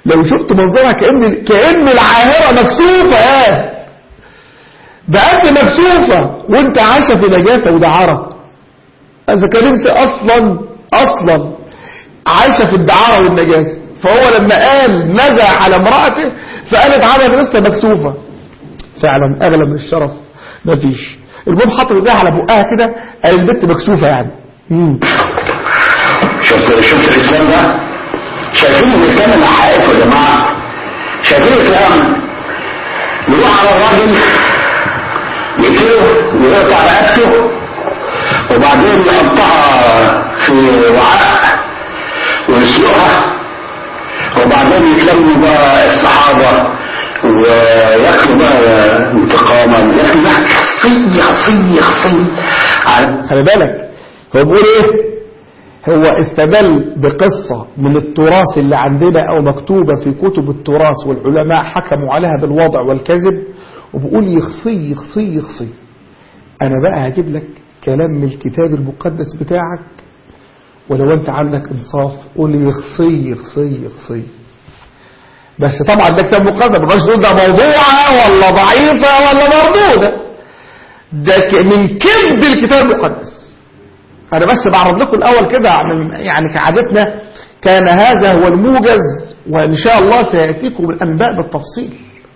لو شفت منظرها كأن كأن العاهرة مكسوفة بقت مكسوفة وانت عايشة في نجاسة ودعارة اذا كان انت اصلا اصلا عايشة في الدعارة والنجاسة فهو لما قال نزع على امرأته فقالت على نفسها مكسوفة فعلا اغلى من الشرف مفيش المهم حط ايديها على بقها كده قال البنت مكسوفة يعني مم. شفت شفت الاسلام ده شايفين الاسلام اللي حقيقته يا جماعه شايفين الاسلام يروح على الراجل يقتله ويقطع رقبته وبعدين يحطها في وعاء ويسلقها وبعدين يتلموا بقى الصحابة وياكلوا بقى انتقاما ياكلوا بقى خصي خصي خصي على خلي بالك هو بيقول ايه هو استدل بقصة من التراث اللي عندنا او مكتوبة في كتب التراث والعلماء حكموا عليها بالوضع والكذب وبيقول يخصي يخصي يخصي انا بقى هجيب لك كلام من الكتاب المقدس بتاعك ولو انت عندك انصاف قول لي يخصي يخصي يخصي بس طبعا ده كتاب مقدس ما تقول ده موضوعة ولا ضعيفة ولا مردودة ده ك- من كذب الكتاب المقدس انا بس بعرض لكم الاول كده يعني- يعني كعادتنا كان هذا هو الموجز وان شاء الله سياتيكم الانباء بالتفصيل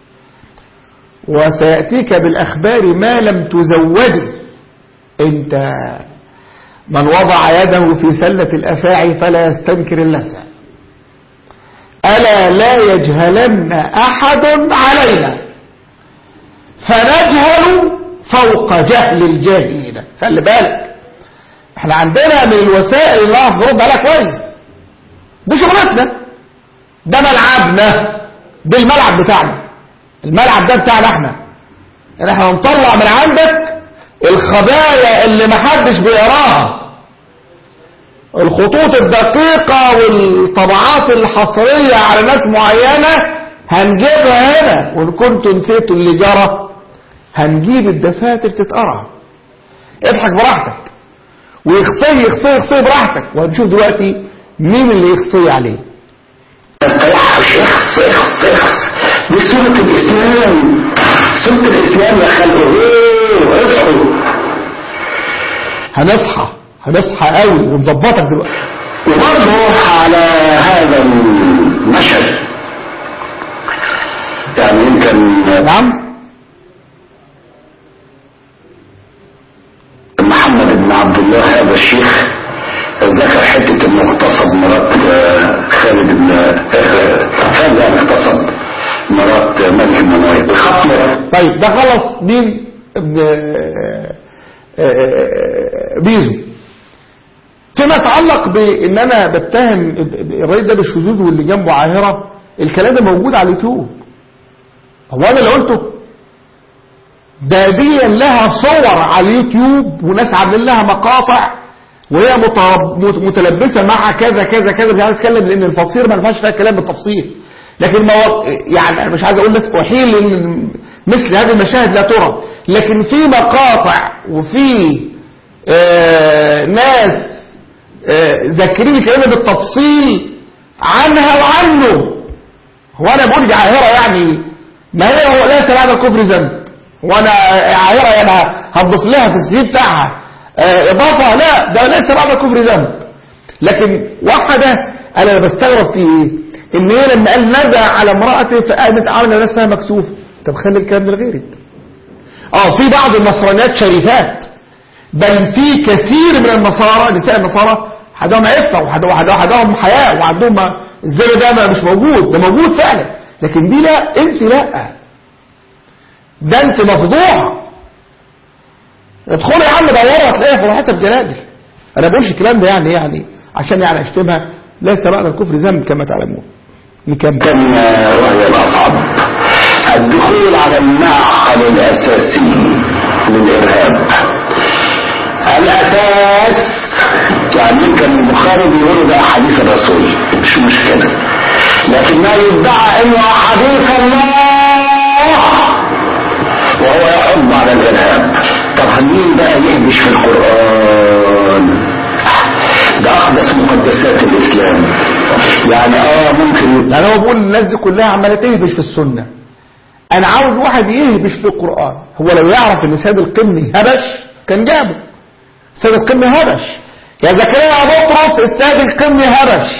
وسياتيك بالاخبار ما لم تزودي انت من وضع يده في سله الافاعي فلا يستنكر اللسع الا لا يجهلن احد علينا فنجهل فوق جهل الجاهلين خلي بالك احنا عندنا من الوسائل اللي نعرف نرد عليها كويس دي شغلتنا ده ملعبنا ده الملعب بتاعنا الملعب ده بتاعنا احنا ان احنا نطلع من عندك الخبايا اللي محدش بيقراها الخطوط الدقيقة والطبعات الحصرية على ناس معينة هنجيبها هنا وان كنتوا نسيتوا اللي جرى هنجيب الدفاتر تتقرا اضحك براحتك ويخصي يخصي يخصي براحتك وهنشوف دلوقتي مين اللي يخصي عليه التوحش اخص اخص اخص دي سورة الإسلام سورة الإسلام يا خلقه ايه اصحوا هنصحى هنصحى قوي ونظبطك دلوقتي وبرضه على هذا المشهد يعني يمكن نعم محمد بن عبد الله هذا الشيخ ذكر حتة انه اغتصب مرات آه، خالد بن آه، خالد يعني اغتصب مرات ملك المناير بخطوة طيب ده خلص مين ابن آه، آه، بيزو فيما يتعلق بان انا بتهم الراجل ده بالشذوذ واللي جنبه عاهره الكلام ده موجود على اليوتيوب هو انا اللي قلته ده دي لها صور على اليوتيوب وناس عاملين لها مقاطع وهي مترب- مت- متلبسه مع كذا كذا كذا مش عايز اتكلم لان الفصير ما ينفعش فيها كلام بالتفصيل لكن ما هو- يعني انا مش عايز اقول بس احيل ان مثل هذه المشاهد لا ترى لكن في مقاطع وفي آه ناس آه ذاكرين الكلام ده بالتفصيل عنها وعنه هو انا بقول دي عاهره يعني ما هي هو ليس بعد الكفر ذنب وانا عاهره يعني هنضيف لها في السي في بتاعها آه، اضافه لا ده ليس بعد الكفر ذنب لكن واحده انا بستغرب في ايه ان هي لما قال نزع على امراته فقامت عامله نفسها مكسوفه طب خلي الكلام ده لغيرك اه في بعض النصرانيات شريفات بل في كثير من النصارى نساء النصارى حدهم عفة وحدهم حدهم حياء وعندهم الزنا ده ما- مش موجود ده موجود فعلا لكن دي لا انت لا ده انت مفضوحة ادخلي يا عم دورها هتلاقيها في حته في جنادل انا بقولش الكلام ده يعني يعني عشان يعني اشتمها ليس بعد الكفر ذنب كما تعلمون نكمل كان وهي الأصعب الدخول على المعقل الأساسي للإرهاب الأساس يعني يمكن البخاري بيقول ده أحاديث الرسول مش مشكلة لكن ما يدعى إنه أحاديث الله وهو يحض على الإرهاب طب مين بقى يهبش في القرآن ده أقدس مقدسات الإسلام يعني اه ممكن يعني هو بيقول الناس دي كلها عماله تهبش في السنه انا عاوز واحد يهبش في القران هو لو يعرف ان سيد القمي هبش كان جابه سيد القمي هبش يا زكريا بطرس السيد القمي هبش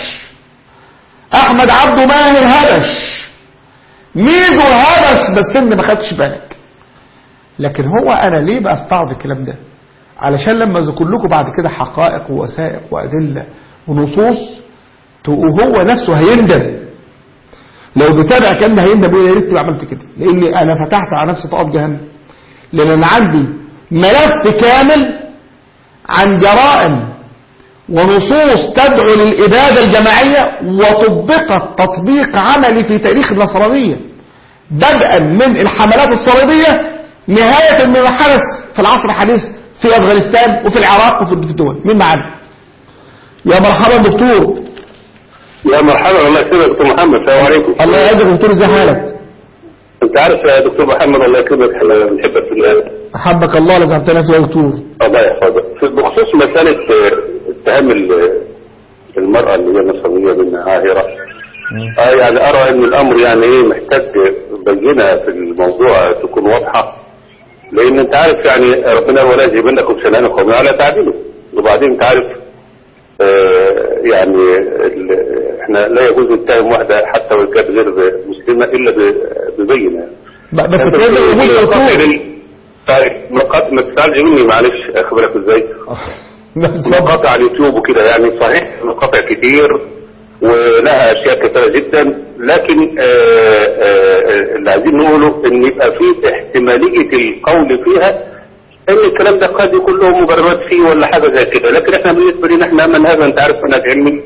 احمد عبده ماهر هبش ميزو هبش بس انت ما خدتش بالك لكن هو انا ليه بستعرض الكلام ده علشان لما اذكر لكم بعد كده حقائق ووثائق وادله ونصوص تبقوا هو نفسه هيندم لو بتابع كان ده هيندم يقول يا ريت عملت كده لاني انا فتحت على نفسي طاقه جهنم لان انا عندي ملف كامل عن جرائم ونصوص تدعو للإبادة الجماعية وطبقت تطبيق عملي في تاريخ النصرانية بدءا من الحملات الصليبية نهاية من حدث في العصر الحديث في أفغانستان وفي العراق وفي الدول مين معانا يا مرحبا دكتور يا مرحبا الله يسلمك دكتور محمد السلام عليكم الله يعزك دكتور ازي حالك انت عارف يا دكتور محمد الله يكرمك احنا بنحبك في الله أحبك الله لزعمتنا فيها يا دكتور الله يحفظك في- بخصوص مسألة آه، اتهام ال- المرأة اللي هي النصرانية بأنها عاهرة آه يعني أرى أن الأمر يعني إيه محتاج بينة في الموضوع تكون واضحة لأن أنت عارف يعني ربنا ولا يجيبنكم شنان قوم على تعديله وبعدين أنت عارف آه يعني ال- احنا لا يجوز نتهم واحدة حتى وإن كانت غير مسلمة إلا ب- ببينة ب- بس الكلام ده موجود يا دكتور طيب مقاطع ما تزعلش مني معلش اخبرك ازاي مقاطع على اليوتيوب وكده يعني صحيح مقاطع كتير ولها اشياء كثيره جدا لكن آه، آه، اللي عايزين نقوله ان يبقى في احتماليه القول فيها ان الكلام ده قد يكون له مبررات فيه ولا حاجه زي كده لكن احنا بالنسبه لنا احنا منهج انت عارف منهج علمي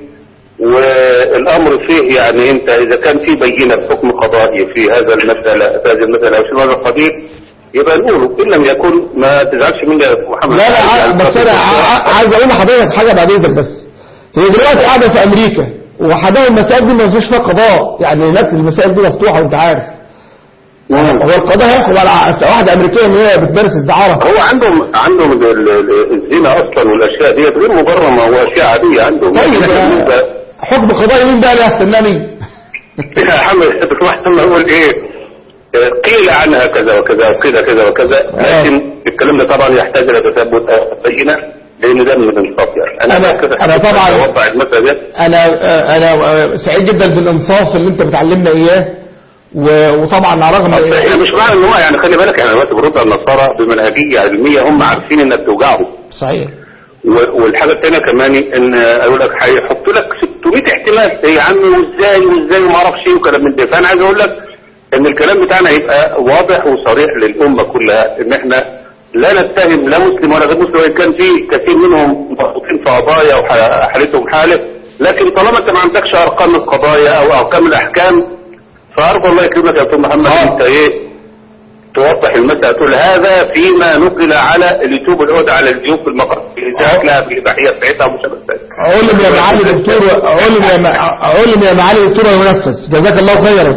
والامر فيه يعني انت اذا كان في بينه بحكم قضائي في هذا المساله في هذه المساله او في هذا القضية يبقى نقوله ان لم يكن ما تزعلش مني يا محمد لا لا ع- بس انا ع- عايز اقول لحضرتك حاجه بعد اذنك بس هي دلوقتي قاعده في امريكا وحدها المسائل دي ما فيش فيها قضاء يعني هناك المسائل دي مفتوحه وانت عارف هو القضاء هيحكم على واحده امريكيه ان هي بتمارس الدعاره هو عندهم عندهم ال- ال- الزنا اصلا والاشياء ديت غير مبرمه واشياء عاديه عندهم طيب لكن آه، بالنسبه حكم قضائي مين بقى اللي هيستناني يا محمد دكتور محمد يقول ايه آه، قيل عنها كذا وكذا وكذا كذا وكذا لكن الكلام ده طبعا يحتاج الى تثبت أو بينه لان ده من الانصاف يعني أنا- كده أنا طبعاً- اوضح المساله ديت انا انا سعيد جدا بالانصاف اللي انت بتعلمنا اياه و- وطبعا رغم أصل احنا مش معنى ان هو يعني خلي بالك احنا دلوقتي بنرد على النصارى بمنهجيه علميه هم عارفين انك توجعهم صحيح و- والحاجة التانية كمان ان اقول لك هيحط لك 600 احتمال ايه يا عم وازاي وازاي وما اعرفش ايه وكلام من ده فانا عايز اقول لك ان الكلام بتاعنا يبقى واضح وصريح للامة كلها ان احنا لا نتهم لا مسلم ولا غير مسلم وان كان في كثير منهم محطوطين في قضايا وحالتهم حالة لكن طالما انت ما عندكش ارقام القضايا او ارقام الاحكام فارجو الله يكرمك يا دكتور محمد آه. انت ايه توضح المسألة تقول هذا فيما نقل على اليوتيوب الأود على اليوتيوب في المقر إذا لها في الإباحية بتاعتها ومش بس علم يا معالي دكتور علم يا مع- علم يا معالي دكتور ينفذ جزاك الله خيرا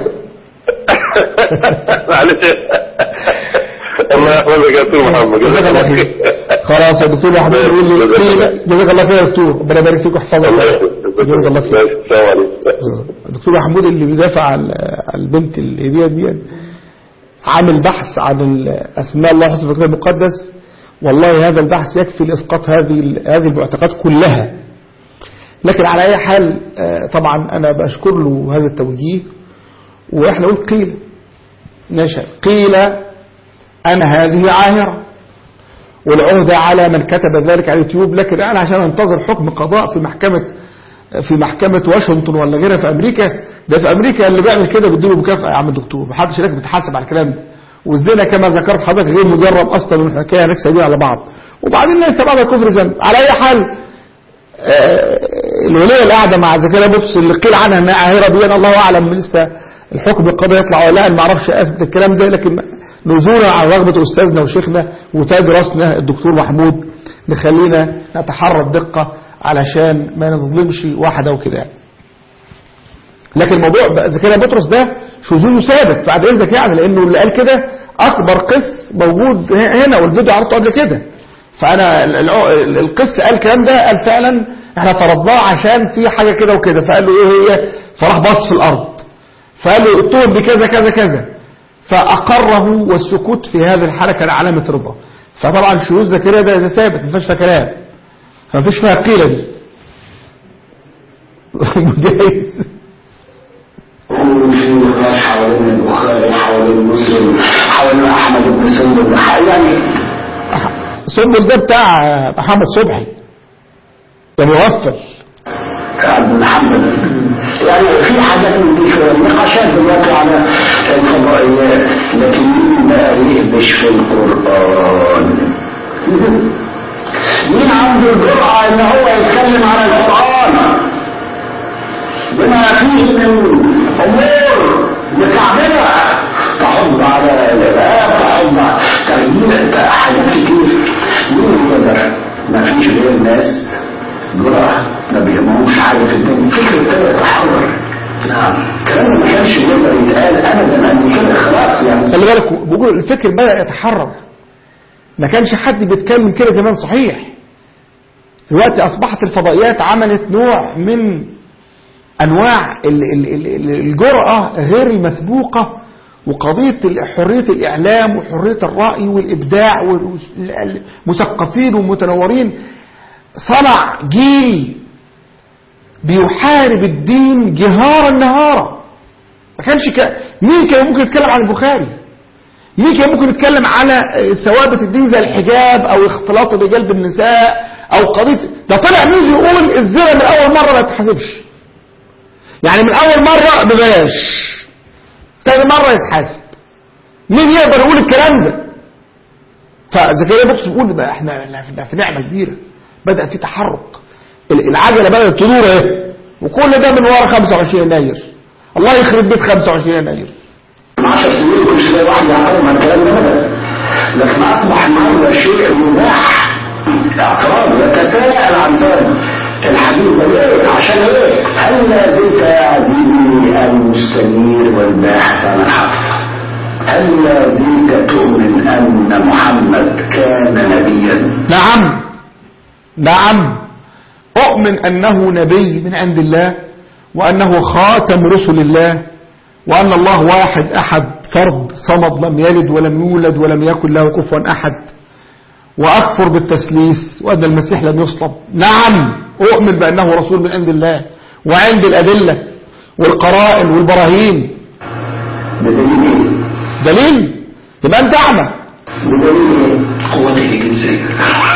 معلش الله يحفظك يا دكتور محمد جزاك الله خير خلاص يا دكتور محمود يقول لي جزاك الله. قيل- جزاك الله خير يا دكتور ربنا يبارك فيك ويحفظك الله يحفظك جزاك الله خير السلام عليكم الدكتور محمود اللي بيدافع عن عن البنت الهديه دي عامل بحث عن ال- اسماء الله حسب الكتاب المقدس والله هذا البحث يكفي لاسقاط هذه ال- هذه المعتقدات كلها لكن على اي حال آه، طبعا انا بشكر له هذا التوجيه واحنا نقول قيل ماشي قيل ان هذه عاهره والعهدة على من كتب ذلك على اليوتيوب لكن أنا عشان أنتظر حكم قضاء في محكمة في محكمة واشنطن ولا غيرها في أمريكا ده في أمريكا اللي بيعمل كده بيديله مكافأة يا عم الدكتور محدش هناك بيتحاسب على الكلام ده والزنا كما ذكرت حضرتك غير مجرم أصلا من الحكاية هناك سايبين على بعض وبعدين ليس بعد الكفر ذنب على أي حال آه، الولاية القاعدة مع زكريا بطرس اللي قيل عنها انها عاهرة دي الله أعلم لسه الحكم القضاء يطلع ولا لا، أنا ما اعرفش أثبت الكلام ده لكن نزولا عن رغبة أستاذنا وشيخنا وتاج راسنا الدكتور محمود نخلينا نتحرى الدقة علشان ما نظلمش واحدة وكده يعني. لكن موضوع بقى زكريا بطرس ده شذوذه ثابت بعد اذنك يعني لانه اللي قال كده اكبر قس موجود هنا والفيديو عرضته قبل كده فانا ال- الع- القس قال الكلام ده قال فعلا احنا فرضناه عشان في حاجة كده وكده فقال له ايه هي فراح بص في الارض فقال له اتهم بكذا كذا كذا فاقره والسكوت في هذه الحالة كان علامة رضا فطبعا شذوذ زكريا ده, ده ثابت ما فيش فيها كلام ما فيش فيها قيلة دي جايز في نقاش حوالين البخاري حوالين مسلم حوالين احمد بن سنبل يعني سنبل ده بتاع محمد صبحي ده مغفل عبد محمد يعني في حاجات من دي شويه نقاشات دلوقتي على الفضائيات لكن مين بقى يهبش في القران مين عنده الجرأة ان هو يتكلم عن القرآن بما فيه من امور مكعبلة تحض على الارهاب تحض تغيير حاجات كتير مين يقدر ما فيش غير ناس جرأة ما بيهمهمش حاجة في الدنيا فكرة كده تحضر نعم كلام ما كانش يقدر يتقال ابدا ان كده خلاص يعني خلي بالك بقول الفكر بدأ يتحرر ما كانش حد بيتكلم كده زمان صحيح دلوقتي أصبحت الفضائيات عملت نوع من أنواع ال- ال- ال- ال- الجرأة غير المسبوقة وقضية ال- حرية الإعلام وحرية الرأي والإبداع والمثقفين والمتنورين صنع جيل بيحارب الدين جهارا نهارا ما كانش ك... مين كان ممكن يتكلم عن البخاري مين كان ممكن يتكلم على ثوابت الدين زي الحجاب او اختلاط الرجال بالنساء او قضيه ده طلع مين يقول الزنا من اول مره ما يتحاسبش يعني من اول مره ببلاش تاني مره يتحاسب مين يقدر يقول الكلام ده فزكريا بطرس بيقول بقى احنا احنا في نعمه كبيره بدا في تحرك العجله بدات تدور اهي وكل ده من ورا 25 يناير الله يخرب بيت 25 يناير من 10 سنين كل شويه واحد يعترض على الكلام ده ابدا لكن اصبح النهارده شيء مباح اعتراض يتساءل عن ذلك الحديث ده ليه؟ عشان ايه؟ هل لا زلت يا عزيزي المستنير والباحث عن الحق؟ هل لا زلت تؤمن ان محمد كان نبيا؟ نعم نعم أؤمن أنه نبي من عند الله وأنه خاتم رسل الله وأن الله واحد أحد فرد صمد لم يلد ولم يولد ولم يكن له كفوا أحد وأكفر بالتسليس وأن المسيح لم يصلب نعم أؤمن بأنه رسول من عند الله وعند الأدلة والقرائن والبراهين بدليل ايه؟ دليل يبقى أنت أعمى بدليل ايه؟ قوته الجنسيه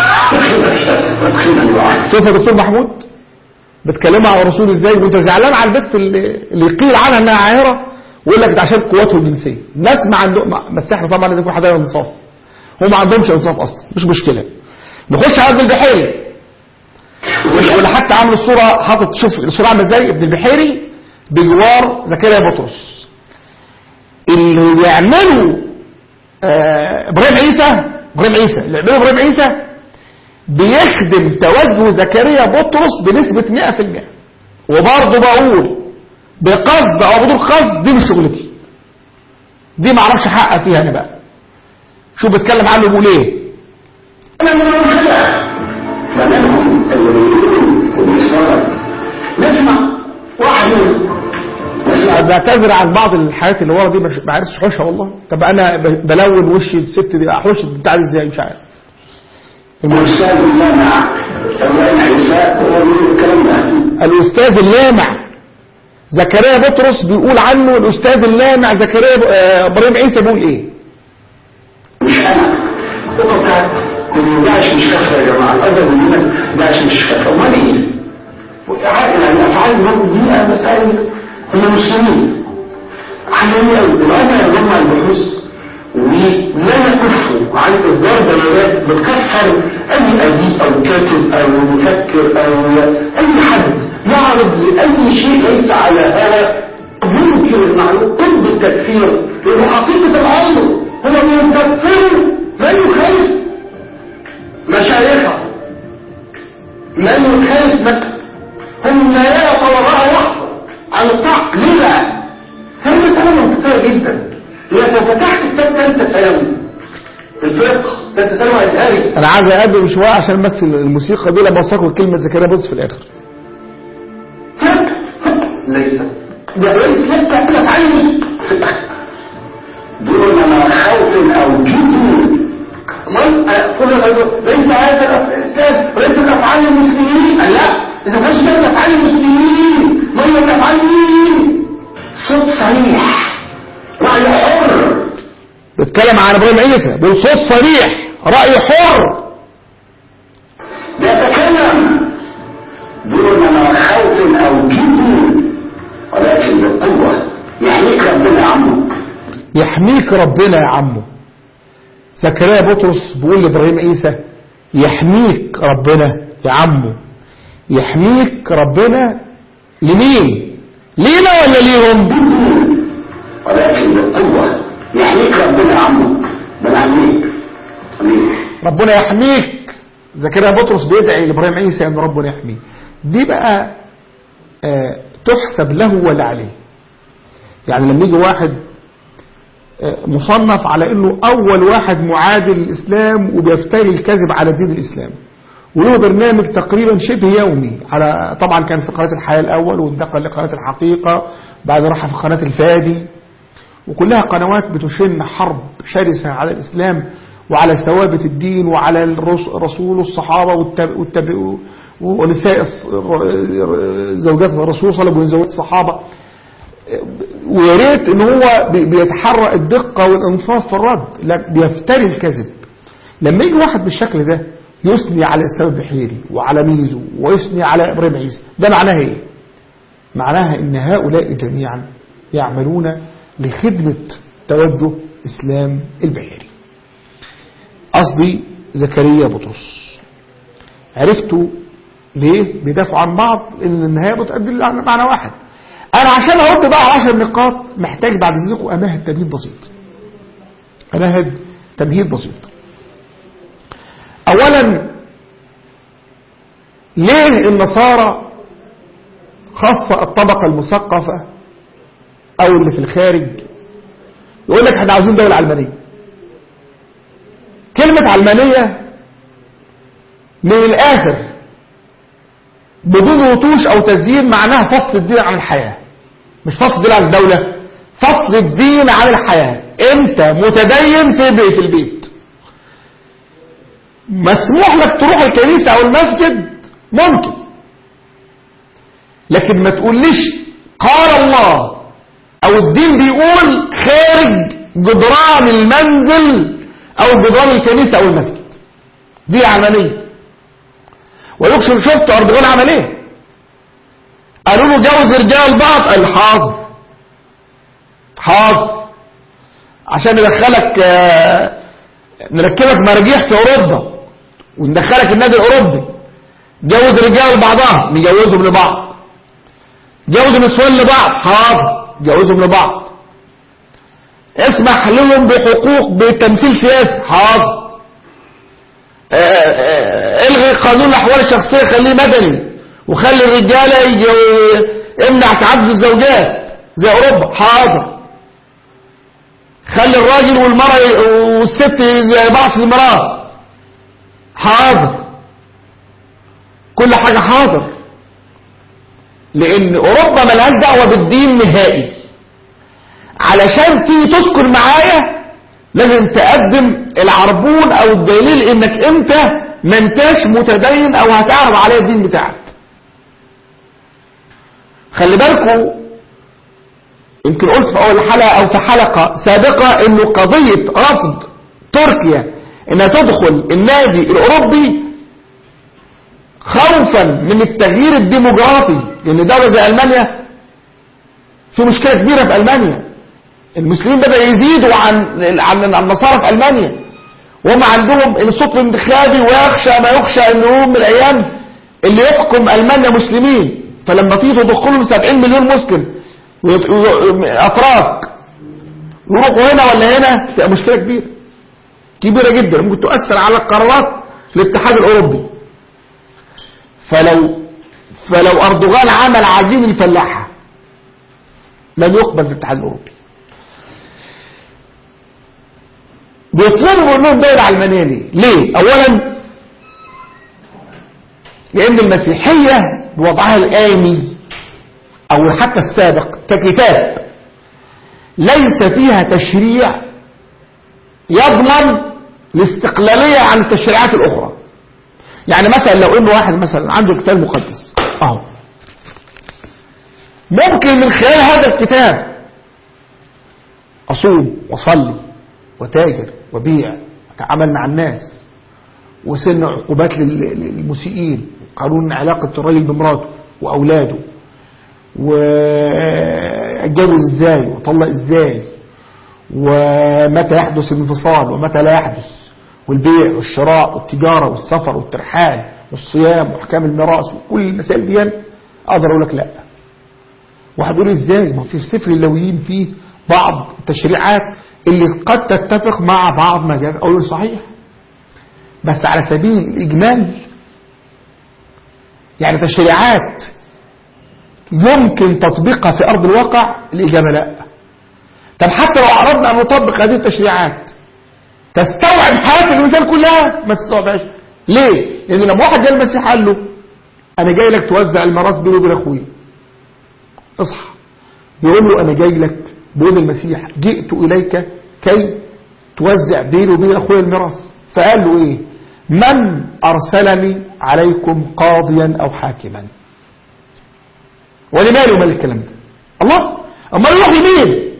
ادخلنا الوعي شوف يا دكتور محمود بتكلموا على الرسول ازاي وانت زعلان على البت اللي اللي يقيل عنها انها عاهره ويقول لك ده عشان قوته الجنسيه الناس ما عندهم ما- بس احنا طبعا لازم يكون حد انصاف هم ما عندهمش انصاف اصلا مش مشكله نخش على ابن البحيري مش ولا حتى عامل الصوره حاطط شوف الصوره عامله ازاي ابن البحيري بجوار زكريا بطرس اللي بيعملوا آه ابراهيم عيسى ابراهيم عيسى اللي بيعملوا ابراهيم عيسى بيخدم توجه زكريا بطرس بنسبة 100% وبرضه بقول بقصد او بدون قصد دي مش شغلتي دي ما اعرفش حقق فيها انا بقى شو بتكلم عنه بيقول ايه انا من كده فمنهم الوليين والنصارى نسمع واحد منهم نسمع بعتذر عن بعض الحاجات اللي ورا دي مش ما عرفتش احوشها والله طب انا ب- بلون وشي الست دي احوش بتاع دي ازاي مش عارف الاستاذ المانع ابراهيم عيسى هو بيقول الكلام ده الاستاذ اللامع زكريا بطرس بيقول عنه الاستاذ اللامع زكريا ب- آه، ابراهيم عيسى بيقول ايه مش انا الخطه بتاعت إن داعش مش كافره يا جماعه الادب مننا داعش مش كافره امال ايه؟ يعني افعال الموت دي مسائل المسلمين عمليه قوي العلماء يجمع البحوث ولا يكفوا عن اصدار بيانات بتكفر اي اديب او كاتب او مفكر او اي حد يعرض لاي شيء ليس على هذا يمكن المعلوم طب التكفير لانه حقيقه الامر هو يكفر من يخالف مشايخه من يخالف مكة هم لا يتورعوا لحظة عن الطاعة لذا هذه مسألة منطقية جدا إذا فتحت كتاب ثالثة ثانوي الفقه ده تسلم ازهري انا عايز اقدم شويه عشان بس الموسيقى دي لما اوصلكم كلمه زكريا بطرس في الاخر ليس ده ليس لسه احنا تعلم دون ما خوف او جبن كل ما يقول ليس هذا الاستاذ وليس من افعال المسلمين لا اذا ما كانش من افعال المسلمين ما هي من افعال مين صوت صريح راي حر بيتكلم عن ابراهيم عيسى بصوت صريح راي حر يتكلم دون ما خوف او جبن ولكن بالقوه يحميك ربنا عمه يحميك ربنا يا عمو زكريا بطرس بيقول لابراهيم عيسى يحميك ربنا يا عمو يحميك ربنا لمين لينا ولا ليهم ولكن بالقوة يحميك ربنا عمه من عميك أمين ربنا يحميك زكريا بطرس بيدعي لابراهيم عيسى ان ربنا يحميه دي بقى آه تحسب له ولا عليه يعني لما يجي واحد آه مصنف على انه اول واحد معادل للاسلام وبيفتري الكذب على دين الاسلام وله برنامج تقريبا شبه يومي على طبعا كان في قناه الحياه الاول وانتقل لقناه الحقيقه بعد راح في قناه الفادي وكلها قنوات بتشن حرب شرسه على الاسلام وعلى ثوابت الدين وعلى الرسول والصحابة والتب... والتب... ونساء زوجات الرسول صلى الله عليه وسلم الصحابة ويا ريت ان هو بيتحرى الدقة والانصاف في الرد لا بيفتري الكذب لما يجي واحد بالشكل ده يثني على اسلام البحيري وعلى ميزو ويثني على ابراهيم عيسى ده معناها ايه معناها ان هؤلاء جميعا يعملون لخدمة توجه اسلام البحيري قصدي زكريا بطرس عرفتوا ليه بيدافعوا عن بعض ان النهايه بتؤدي معنى واحد انا عشان ارد بقى على 10 نقاط محتاج بعد ذلك امهد تمهيد بسيط امهد تمهيد بسيط اولا ليه النصارى خاصة الطبقة المثقفة او اللي في الخارج يقول لك احنا عاوزين دولة علمانية كلمة علمانية من الآخر بدون وطوش أو تزيين معناها فصل الدين عن الحياة مش فصل الدين عن الدولة فصل الدين عن الحياة أنت متدين في بيت البيت مسموح لك تروح الكنيسة أو المسجد ممكن لكن ما تقوليش قال الله أو الدين بيقول خارج جدران المنزل او جدران الكنيسة او المسجد دي عملية ويكشف شفت اردوغان عمل ايه قالوا له جوز رجال بعض قال حاضر حاضر عشان ندخلك نركبك مراجيح في اوروبا وندخلك النادي الاوروبي جوز رجال بعضها نجوزهم لبعض جوز نسوان لبعض حاضر جوزهم لبعض اسمح لهم بحقوق بتمثيل سياسي حاضر الغي قانون الاحوال الشخصيه خليه مدني وخلي الرجاله يجي امنع تعدد الزوجات زي اوروبا حاضر خلي الراجل والمرأة والست زي بعض في الميراث حاضر كل حاجة حاضر لان اوروبا ملهاش دعوة بالدين نهائي علشان تيجي تسكن معايا لازم تقدم العربون او الدليل انك انت ما انتاش متدين او هتعرض عليه الدين بتاعك خلي بالكم يمكن قلت في اول حلقة او في حلقة سابقة انه قضية رفض تركيا انها تدخل النادي الاوروبي خوفا من التغيير الديموغرافي لان دولة زي المانيا في مشكلة كبيرة في المانيا المسلمين بدأ يزيدوا عن عن النصارى في ألمانيا وهم عندهم الصوت الانتخابي ويخشى ما يخشى ان يوم من الايام اللي يحكم ألمانيا مسلمين فلما تيجي تدخلهم 70 مليون مسلم اتراك يروحوا هنا ولا هنا تبقى مشكلة كبيرة كبيرة جدا ممكن تؤثر على قرارات الاتحاد الاوروبي فلو فلو اردوغان عمل عجين الفلاحة لن يقبل في الاتحاد الاوروبي بيطلبوا منهم دولة علمانية ليه ليه اولا لان المسيحية بوضعها الآني او حتى السابق ككتاب ليس فيها تشريع يضمن الاستقلالية عن التشريعات الاخرى يعني مثلا لو انه واحد مثلا عنده كتاب مقدس اهو ممكن من خلال هذا الكتاب اصوم واصلي وتاجر وبيع واتعامل مع الناس وسن عقوبات لل- للمسيئين قانون علاقة الرجل بمراته وأولاده واتجوز ازاي وطلق ازاي ومتى يحدث الانفصال ومتى لا يحدث والبيع والشراء والتجارة والسفر والترحال والصيام واحكام الميراث وكل المسائل دي اقدر اقول لك لا واحد يقول ازاي ما في سفر اللويين فيه بعض التشريعات اللي قد تتفق مع بعض مجال اقول له صحيح بس على سبيل الاجمال يعني تشريعات يمكن تطبيقها في ارض الواقع الاجابه لا طب حتى لو اردنا ان نطبق هذه التشريعات تستوعب حياه الانسان كلها ما تستوعبهاش ليه لان لما واحد جاء المسيح قال له انا جاي لك توزع الميراث بيني وبين اخويا اصحى بيقول له انا جاي لك بيقول المسيح جئت اليك كي توزع بيني وبين اخويا الميراث فقال له ايه من ارسلني عليكم قاضيا او حاكما ولماله مال الكلام ده الله اما يروح لمين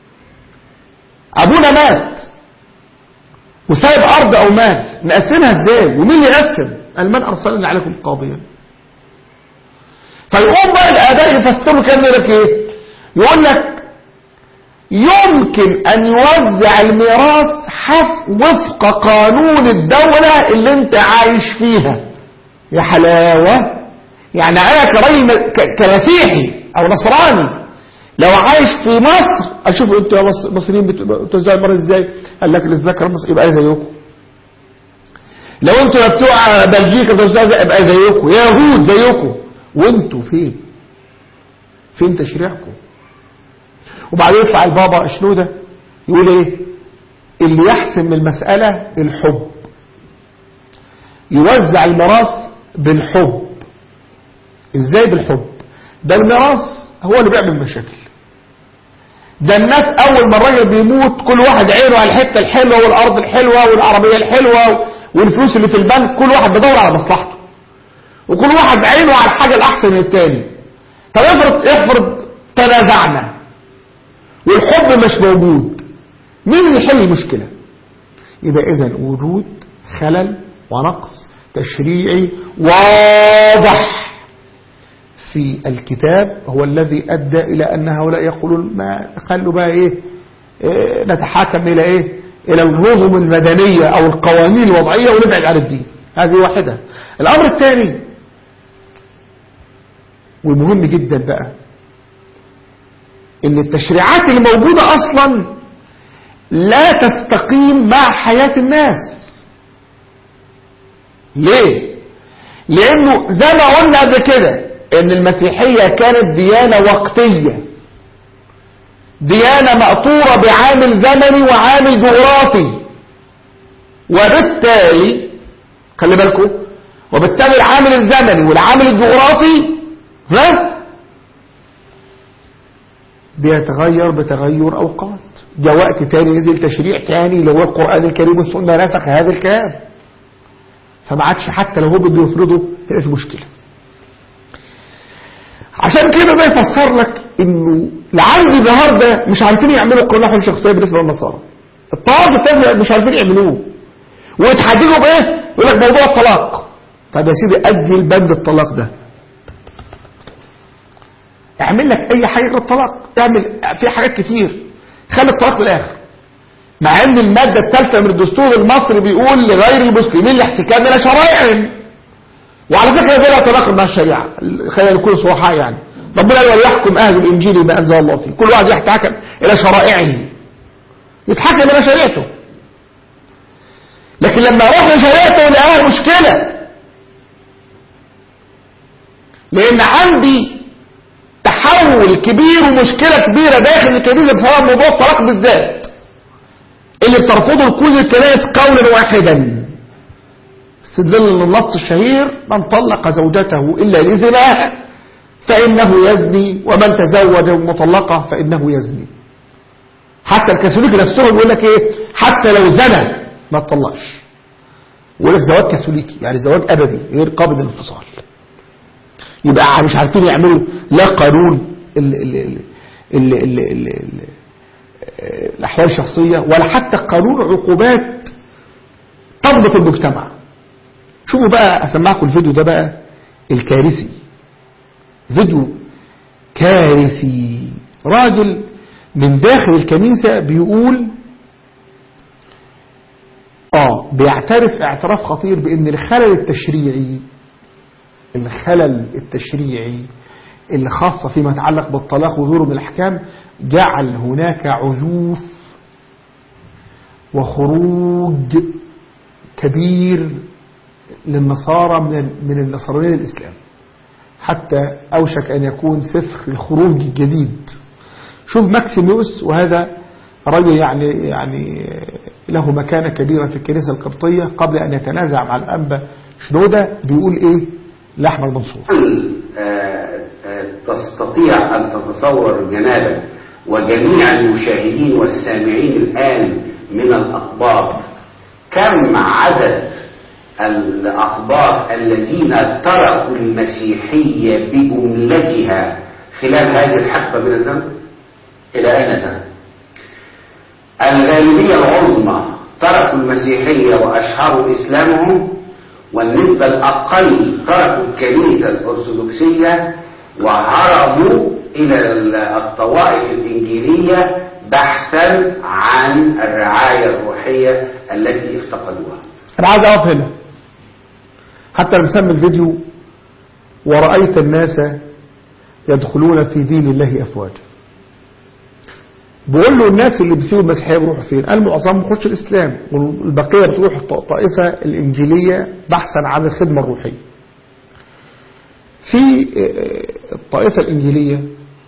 ابونا مات وسايب ارض او مال نقسمها ازاي ومين اللي يقسم قال من ارسلني عليكم قاضيا فيقوم بقى الاداء يفسروا كان يقول لك ايه يقول لك يمكن ان يوزع الميراث حف وفق قانون الدولة اللي انت عايش فيها يا حلاوة يعني انا كراجل ك- كمسيحي او نصراني لو عايش في مصر اشوف انتوا يا مص- مصريين بت- بتوزعوا الميراث ازاي قال لك اللي ذكر مصر يبقى زيكم لو انتوا يا بتوع بلجيكا بتوزعوا زي- يبقى زيكم يا يهود زيكم وانتوا فين فين تشريعكم وبعدين يطلع البابا شنودة يقول ايه اللي يحسم المسألة الحب يوزع الميراث بالحب ازاي بالحب ده الميراث هو اللي بيعمل مشاكل ده الناس اول ما الراجل بيموت كل واحد عينه على الحته الحلوه والارض الحلوه والعربيه الحلوه والفلوس اللي في البنك كل واحد بيدور على مصلحته وكل واحد عينه على الحاجه الاحسن من التاني طب افرض افرض تنازعنا والحب مش موجود مين اللي يحل المشكله يبقى اذا وجود خلل ونقص تشريعي واضح في الكتاب هو الذي أدى إلى أن هؤلاء يقولون ما خلوا بقى إيه, إيه نتحاكم إلى إيه إلى النظم المدنية أو القوانين الوضعية ونبعد عن الدين هذه واحدة الأمر الثاني والمهم جدا بقى إن التشريعات اللي موجودة أصلا لا تستقيم مع حياة الناس ليه لأنه زي ما قلنا قبل كده ان المسيحية كانت ديانة وقتية ديانة مأطورة بعامل زمني وعامل جغرافي وبالتالي خلي بالكم وبالتالي العامل الزمني والعامل الجغرافي ها بيتغير بتغير اوقات جاء وقت تاني نزل تشريع تاني اللي هو القرآن الكريم والسنة نسخ هذا الكلام فما عادش حتى لو هو بده يفرضه هي مشكله عشان كده ده يفسر لك انه لعندي النهارده مش عارفين يعملوا القانون الحقوق الشخصيه بالنسبه للنصارى الطواف التافه مش عارفين يعملوه ويتحججوا بايه يقول لك موضوع الطلاق طب يا سيدي اجل بند الطلاق ده اعمل لك اي حاجه غير الطلاق اعمل في حاجات كتير خلي الطلاق للاخر مع ان الماده الثالثه من الدستور المصري بيقول لغير المسلمين الاحتكام الى شرائع وعلى فكرة ده لا تناقض مع الشريعة خلينا نكون صراحة يعني ربنا قال يحكم أهل الإنجيل بما أنزل الله فيه كل واحد يتحكم إلى شرائعه يتحكم إلى شريعته لكن لما يروح لشريعته لقاها مشكلة لأن عندي تحول كبير ومشكلة كبيرة داخل الكنيسة بسبب موضوع الطلاق بالذات اللي اللي بترفضه كل الكنائس قولا واحدا استدلال النص الشهير من طلق زوجته إلا لزناها فإنه يزني ومن تزوج مطلقة فإنه يزني حتى الكاثوليك نفسهم يقول لك ايه حتى لو زنى ما تطلقش يقول لك زواج كاثوليكي يعني زواج ابدي غير قابل للانفصال يبقى مش عارفين يعملوا لا قانون ال ال ال ال ال ال ال الاحوال الشخصيه ولا حتى قانون عقوبات تضبط المجتمع شوفوا بقى اسمعكم الفيديو ده بقى الكارثي فيديو كارثي راجل من داخل الكنيسة بيقول اه بيعترف اعتراف خطير بان الخلل التشريعي الخلل التشريعي اللي خاصة فيما يتعلق بالطلاق وغيره من الأحكام جعل هناك عزوف وخروج كبير للنصارى من من النصرانية للإسلام حتى أوشك أن يكون سفر الخروج الجديد شوف ماكسيموس وهذا رجل يعني يعني له مكانة كبيرة في الكنيسة القبطية قبل أن يتنازع مع الأنبا شنودة بيقول إيه لأحمد منصور هل آه، آه، تستطيع أن تتصور جنابك وجميع المشاهدين والسامعين الآن من الأخبار كم عدد الأخبار الذين تركوا المسيحية بجملتها خلال هذه الحقبة من الزمن إلى أين ذهب الغالبية العظمى تركوا المسيحية وأشهروا إسلامهم والنسبة الأقل تركوا الكنيسة الأرثوذكسية وهربوا إلى الطوائف الإنجيلية بحثا عن الرعاية الروحية التي افتقدوها أنا عايز أقف هنا حتى نسمي الفيديو ورأيت الناس يدخلون في دين الله أفواجا بقول له الناس اللي بيسيبوا المسيحية بيروحوا فين قال معظمهم بيخش الإسلام والبقية بتروح الطائفة الإنجيلية بحثا عن الخدمة الروحية في الطائفة الإنجيلية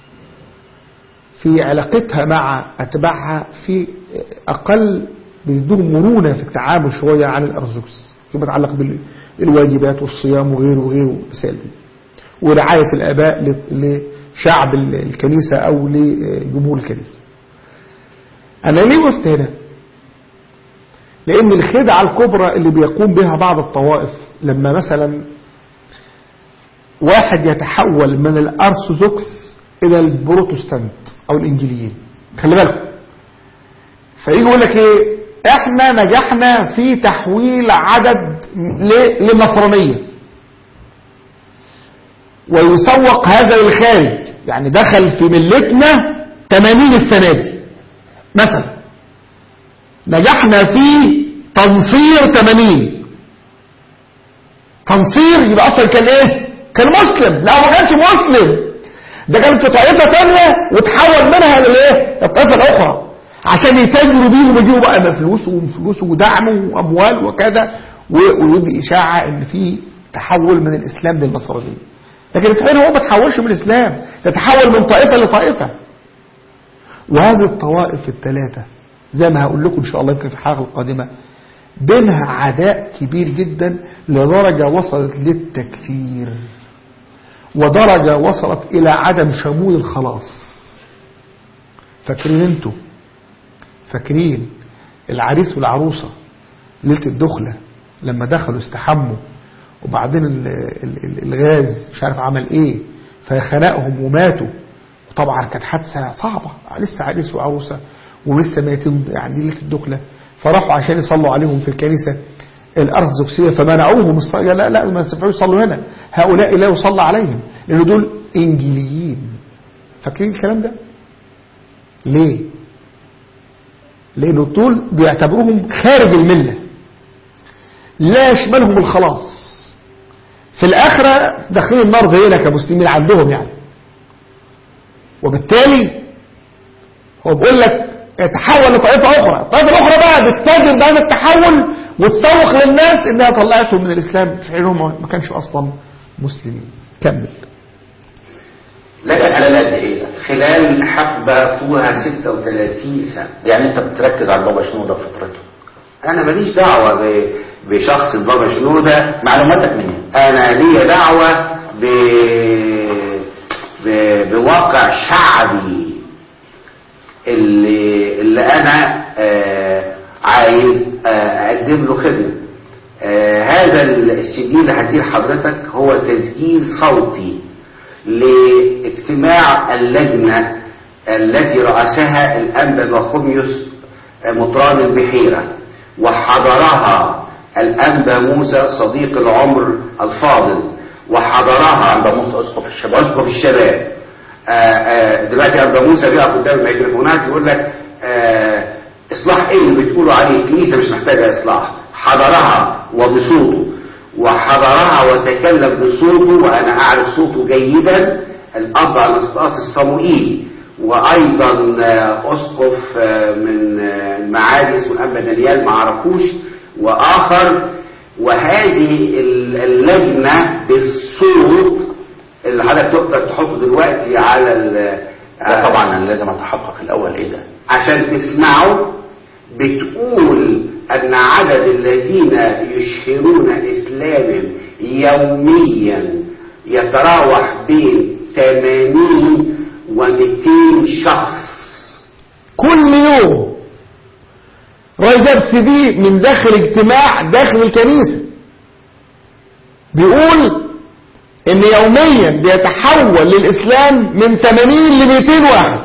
في علاقتها مع أتباعها في أقل بيدوهم مرونة في التعامل شوية عن الأرثوذكس فيما يتعلق بالواجبات والصيام وغيره وغيره مثال دي ورعاية الآباء لشعب الكنيسة أو لجمهور الكنيسة أنا ليه وقفت هنا لأن الخدعة الكبرى اللي بيقوم بها بعض الطوائف لما مثلا واحد يتحول من الأرثوذكس إلى البروتستانت أو الإنجيليين خلي بالكم فيجي يقول لك إيه إحنا نجحنا في تحويل عدد للنصرانية ويسوق هذا للخارج يعني دخل في ملتنا 80 السنة دي مثلا نجحنا في تنصير 80 تنصير يبقى اصلا كان ايه كان مسلم لا ما كانش مسلم ده كان في طائفه ثانيه وتحول منها للايه الطائفه الاخرى عشان يتاجروا بيهم ويجيبوا بقى فلوس وفلوس ودعم واموال وكذا ويدي اشاعه ان في تحول من الاسلام للنصرانيه لكن في حين هو ما تحولش من الاسلام ده تحول من طائفه لطائفه وهذه الطوائف الثلاثة زي ما هقول لكم إن شاء الله يمكن في الحلقة القادمة بينها عداء كبير جدا لدرجة وصلت للتكفير ودرجة وصلت إلى عدم شمول الخلاص فاكرين انتوا فاكرين العريس والعروسة ليلة الدخلة لما دخلوا استحموا وبعدين الغاز مش عارف عمل ايه فخنقهم وماتوا طبعا كانت حادثة صعبة لسه عريس وعروسة ولسه ميتين يعني ليلة الدخلة فراحوا عشان يصلوا عليهم في الكنيسة الأرثوذكسية فمنعوهم الصلاة لا لا ما ينفعوش يصلوا هنا هؤلاء لا يصلى عليهم لأن دول إنجيليين فاكرين الكلام ده؟ ليه؟ لأنه دول بيعتبروهم خارج الملة لا يشملهم الخلاص في الآخرة داخلين النار زينا كمسلمين عندهم يعني وبالتالي هو بيقول لك تحول لطائفة أخرى الطائفة الأخرى بقى بتتاجر بهذا التحول وتسوق للناس إنها طلعتهم من الإسلام في حينهم ما كانش أصلا مسلمين كمل لك على قد إيه خلال حقبة طولها 36 سنة يعني انت بتركز على البابا شنودة في فترته أنا ماليش دعوة ب- بشخص البابا شنودة معلوماتك منين أنا لي دعوة ب... ب... بواقع شعبي اللي, اللي أنا آه عايز آه أقدم له خدمة آه هذا السي دي اللي هديه لحضرتك هو تسجيل صوتي لاجتماع اللجنة التي رأسها الأنبا بخوميوس مطران البحيرة وحضرها الأنبا موسى صديق العمر الفاضل وحضرها أنبا موسى أسقف الشباب أسقف الشباب آه، آه، دلوقتي أنبا موسى بيقف قدام الميكروفونات يقول لك آه، إصلاح إيه اللي بتقولوا عليه الكنيسة مش محتاجة إصلاح حضرها وبصوته وحضرها وتكلم بصوته وأنا أعرف صوته جيدا الأب أنسطاس الصموئيلي وأيضا آه، أسقف آه، من آه، المعادي اسمه الأنبا دانيال ما أعرفوش وآخر وهذه ال- اللجنة بالصوت اللي حضرتك تقدر تحطه دلوقتي على ال- لا طبعا انا لازم اتحقق الاول ايه ده عشان تسمعوا بتقول أن عدد الذين يشهرون إسلاما يوميا يتراوح بين 80 و 200 شخص كل يوم رايدر سي دي من داخل اجتماع داخل الكنيسة بيقول ان يوميا بيتحول للاسلام من 80 ل 200 واحد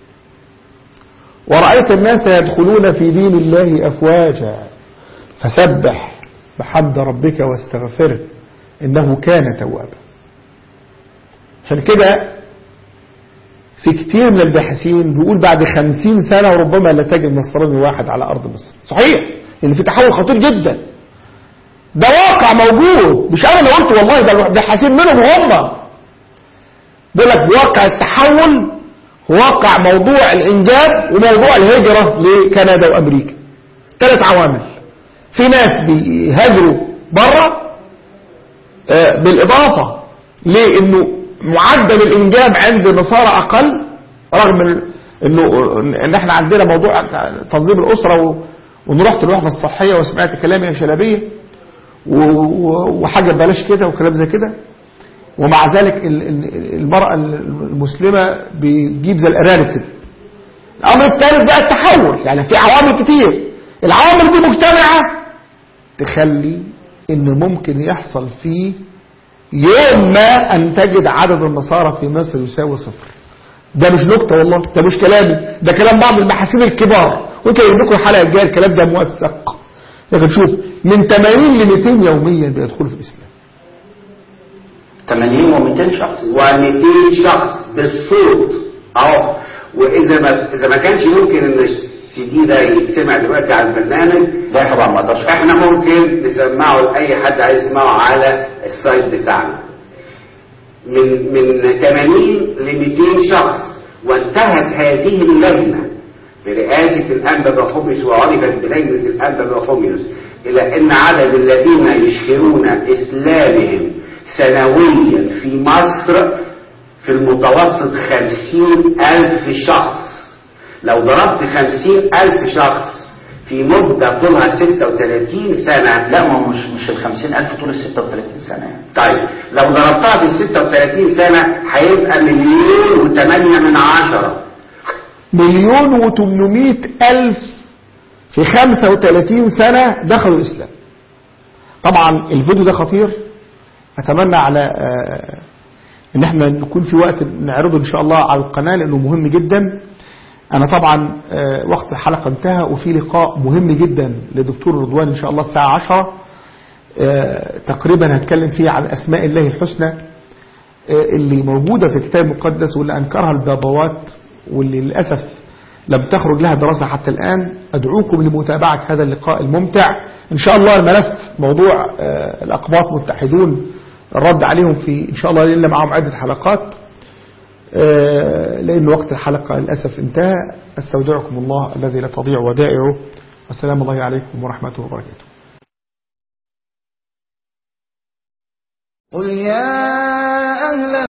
ورأيت الناس يدخلون في دين الله افواجا فسبح بحمد ربك واستغفره انه كان توابا عشان كده في كتير من الباحثين بيقول بعد خمسين سنة وربما لا تجد نصراني واحد على أرض مصر صحيح لأن في تحول خطير جدا ده واقع موجود مش أنا اللي قلت والله ده الباحثين منهم هم بيقول لك واقع التحول واقع موضوع الإنجاب وموضوع الهجرة لكندا وأمريكا ثلاث عوامل في ناس بيهاجروا بره آه، بالإضافة لأنه معدل الإنجاب عند النصارى أقل رغم ال- إنه إن إحنا عندنا موضوع تنظيم الأسرة و- وإن رحت الوحدة الصحية وسمعت كلام يا شلبية و- و- وحاجة بلاش كده وكلام زي كده ومع ذلك ال- ال- المرأة المسلمة بتجيب زي الأرانب كده الأمر الثالث بقى التحول يعني في عوامل كتير العوامل دي مجتمعة تخلي إن ممكن يحصل فيه يوم ما أن تجد عدد النصارى في مصر يساوي صفر ده مش نكتة والله ده مش كلامي ده كلام بعض المحاسين الكبار وانت يقول لكم الحلقة الجاية الكلام ده موثق لكن شوف من 80 ل 200 يوميا بيدخلوا في الإسلام 80 و200 شخص و200 شخص بالصوت اهو واذا ما اذا ما كانش ممكن ان السي دي ده يتسمع دلوقتي على البرنامج لا طبعا ما اقدرش احنا ممكن نسمعه لاي حد عايز يسمعه على السايت بتاعنا من من 80 ل 200 شخص وانتهت هذه اللجنه برئاسه الانبا بخوميوس وعرفت بلجنه الانبا بخوميوس الى ان عدد الذين يشهرون اسلامهم سنويا في مصر في المتوسط خمسين ألف شخص لو ضربت خمسين ألف شخص في مدة طولها ستة وثلاثين سنة لا ما هو مش مش ال 50000 طول ال 36 سنه يعني طيب لو ضربتها في الستة وثلاثين سنة هيبقى مليون وثمانية من عشرة مليون وتمنمائة ألف في 35 سنة دخلوا الإسلام طبعا الفيديو ده خطير أتمنى على آه، إن احنا نكون في وقت نعرضه إن شاء الله على القناة لأنه مهم جدا أنا طبعا آه، وقت الحلقة انتهى وفي لقاء مهم جدا لدكتور رضوان إن شاء الله الساعة 10 آه، تقريبا هتكلم فيه عن أسماء الله الحسنى آه، اللي موجودة في الكتاب المقدس واللي أنكرها البابوات واللي للأسف لم تخرج لها دراسة حتى الآن أدعوكم لمتابعة هذا اللقاء الممتع إن شاء الله الملف موضوع آه، الأقباط متحدون الرد عليهم في إن شاء الله لنا معهم عدة حلقات آه، لأن وقت الحلقة للأسف انتهى أستودعكم الله الذي لا تضيع ودائعه والسلام الله عليكم ورحمته وبركاته قل يا أهل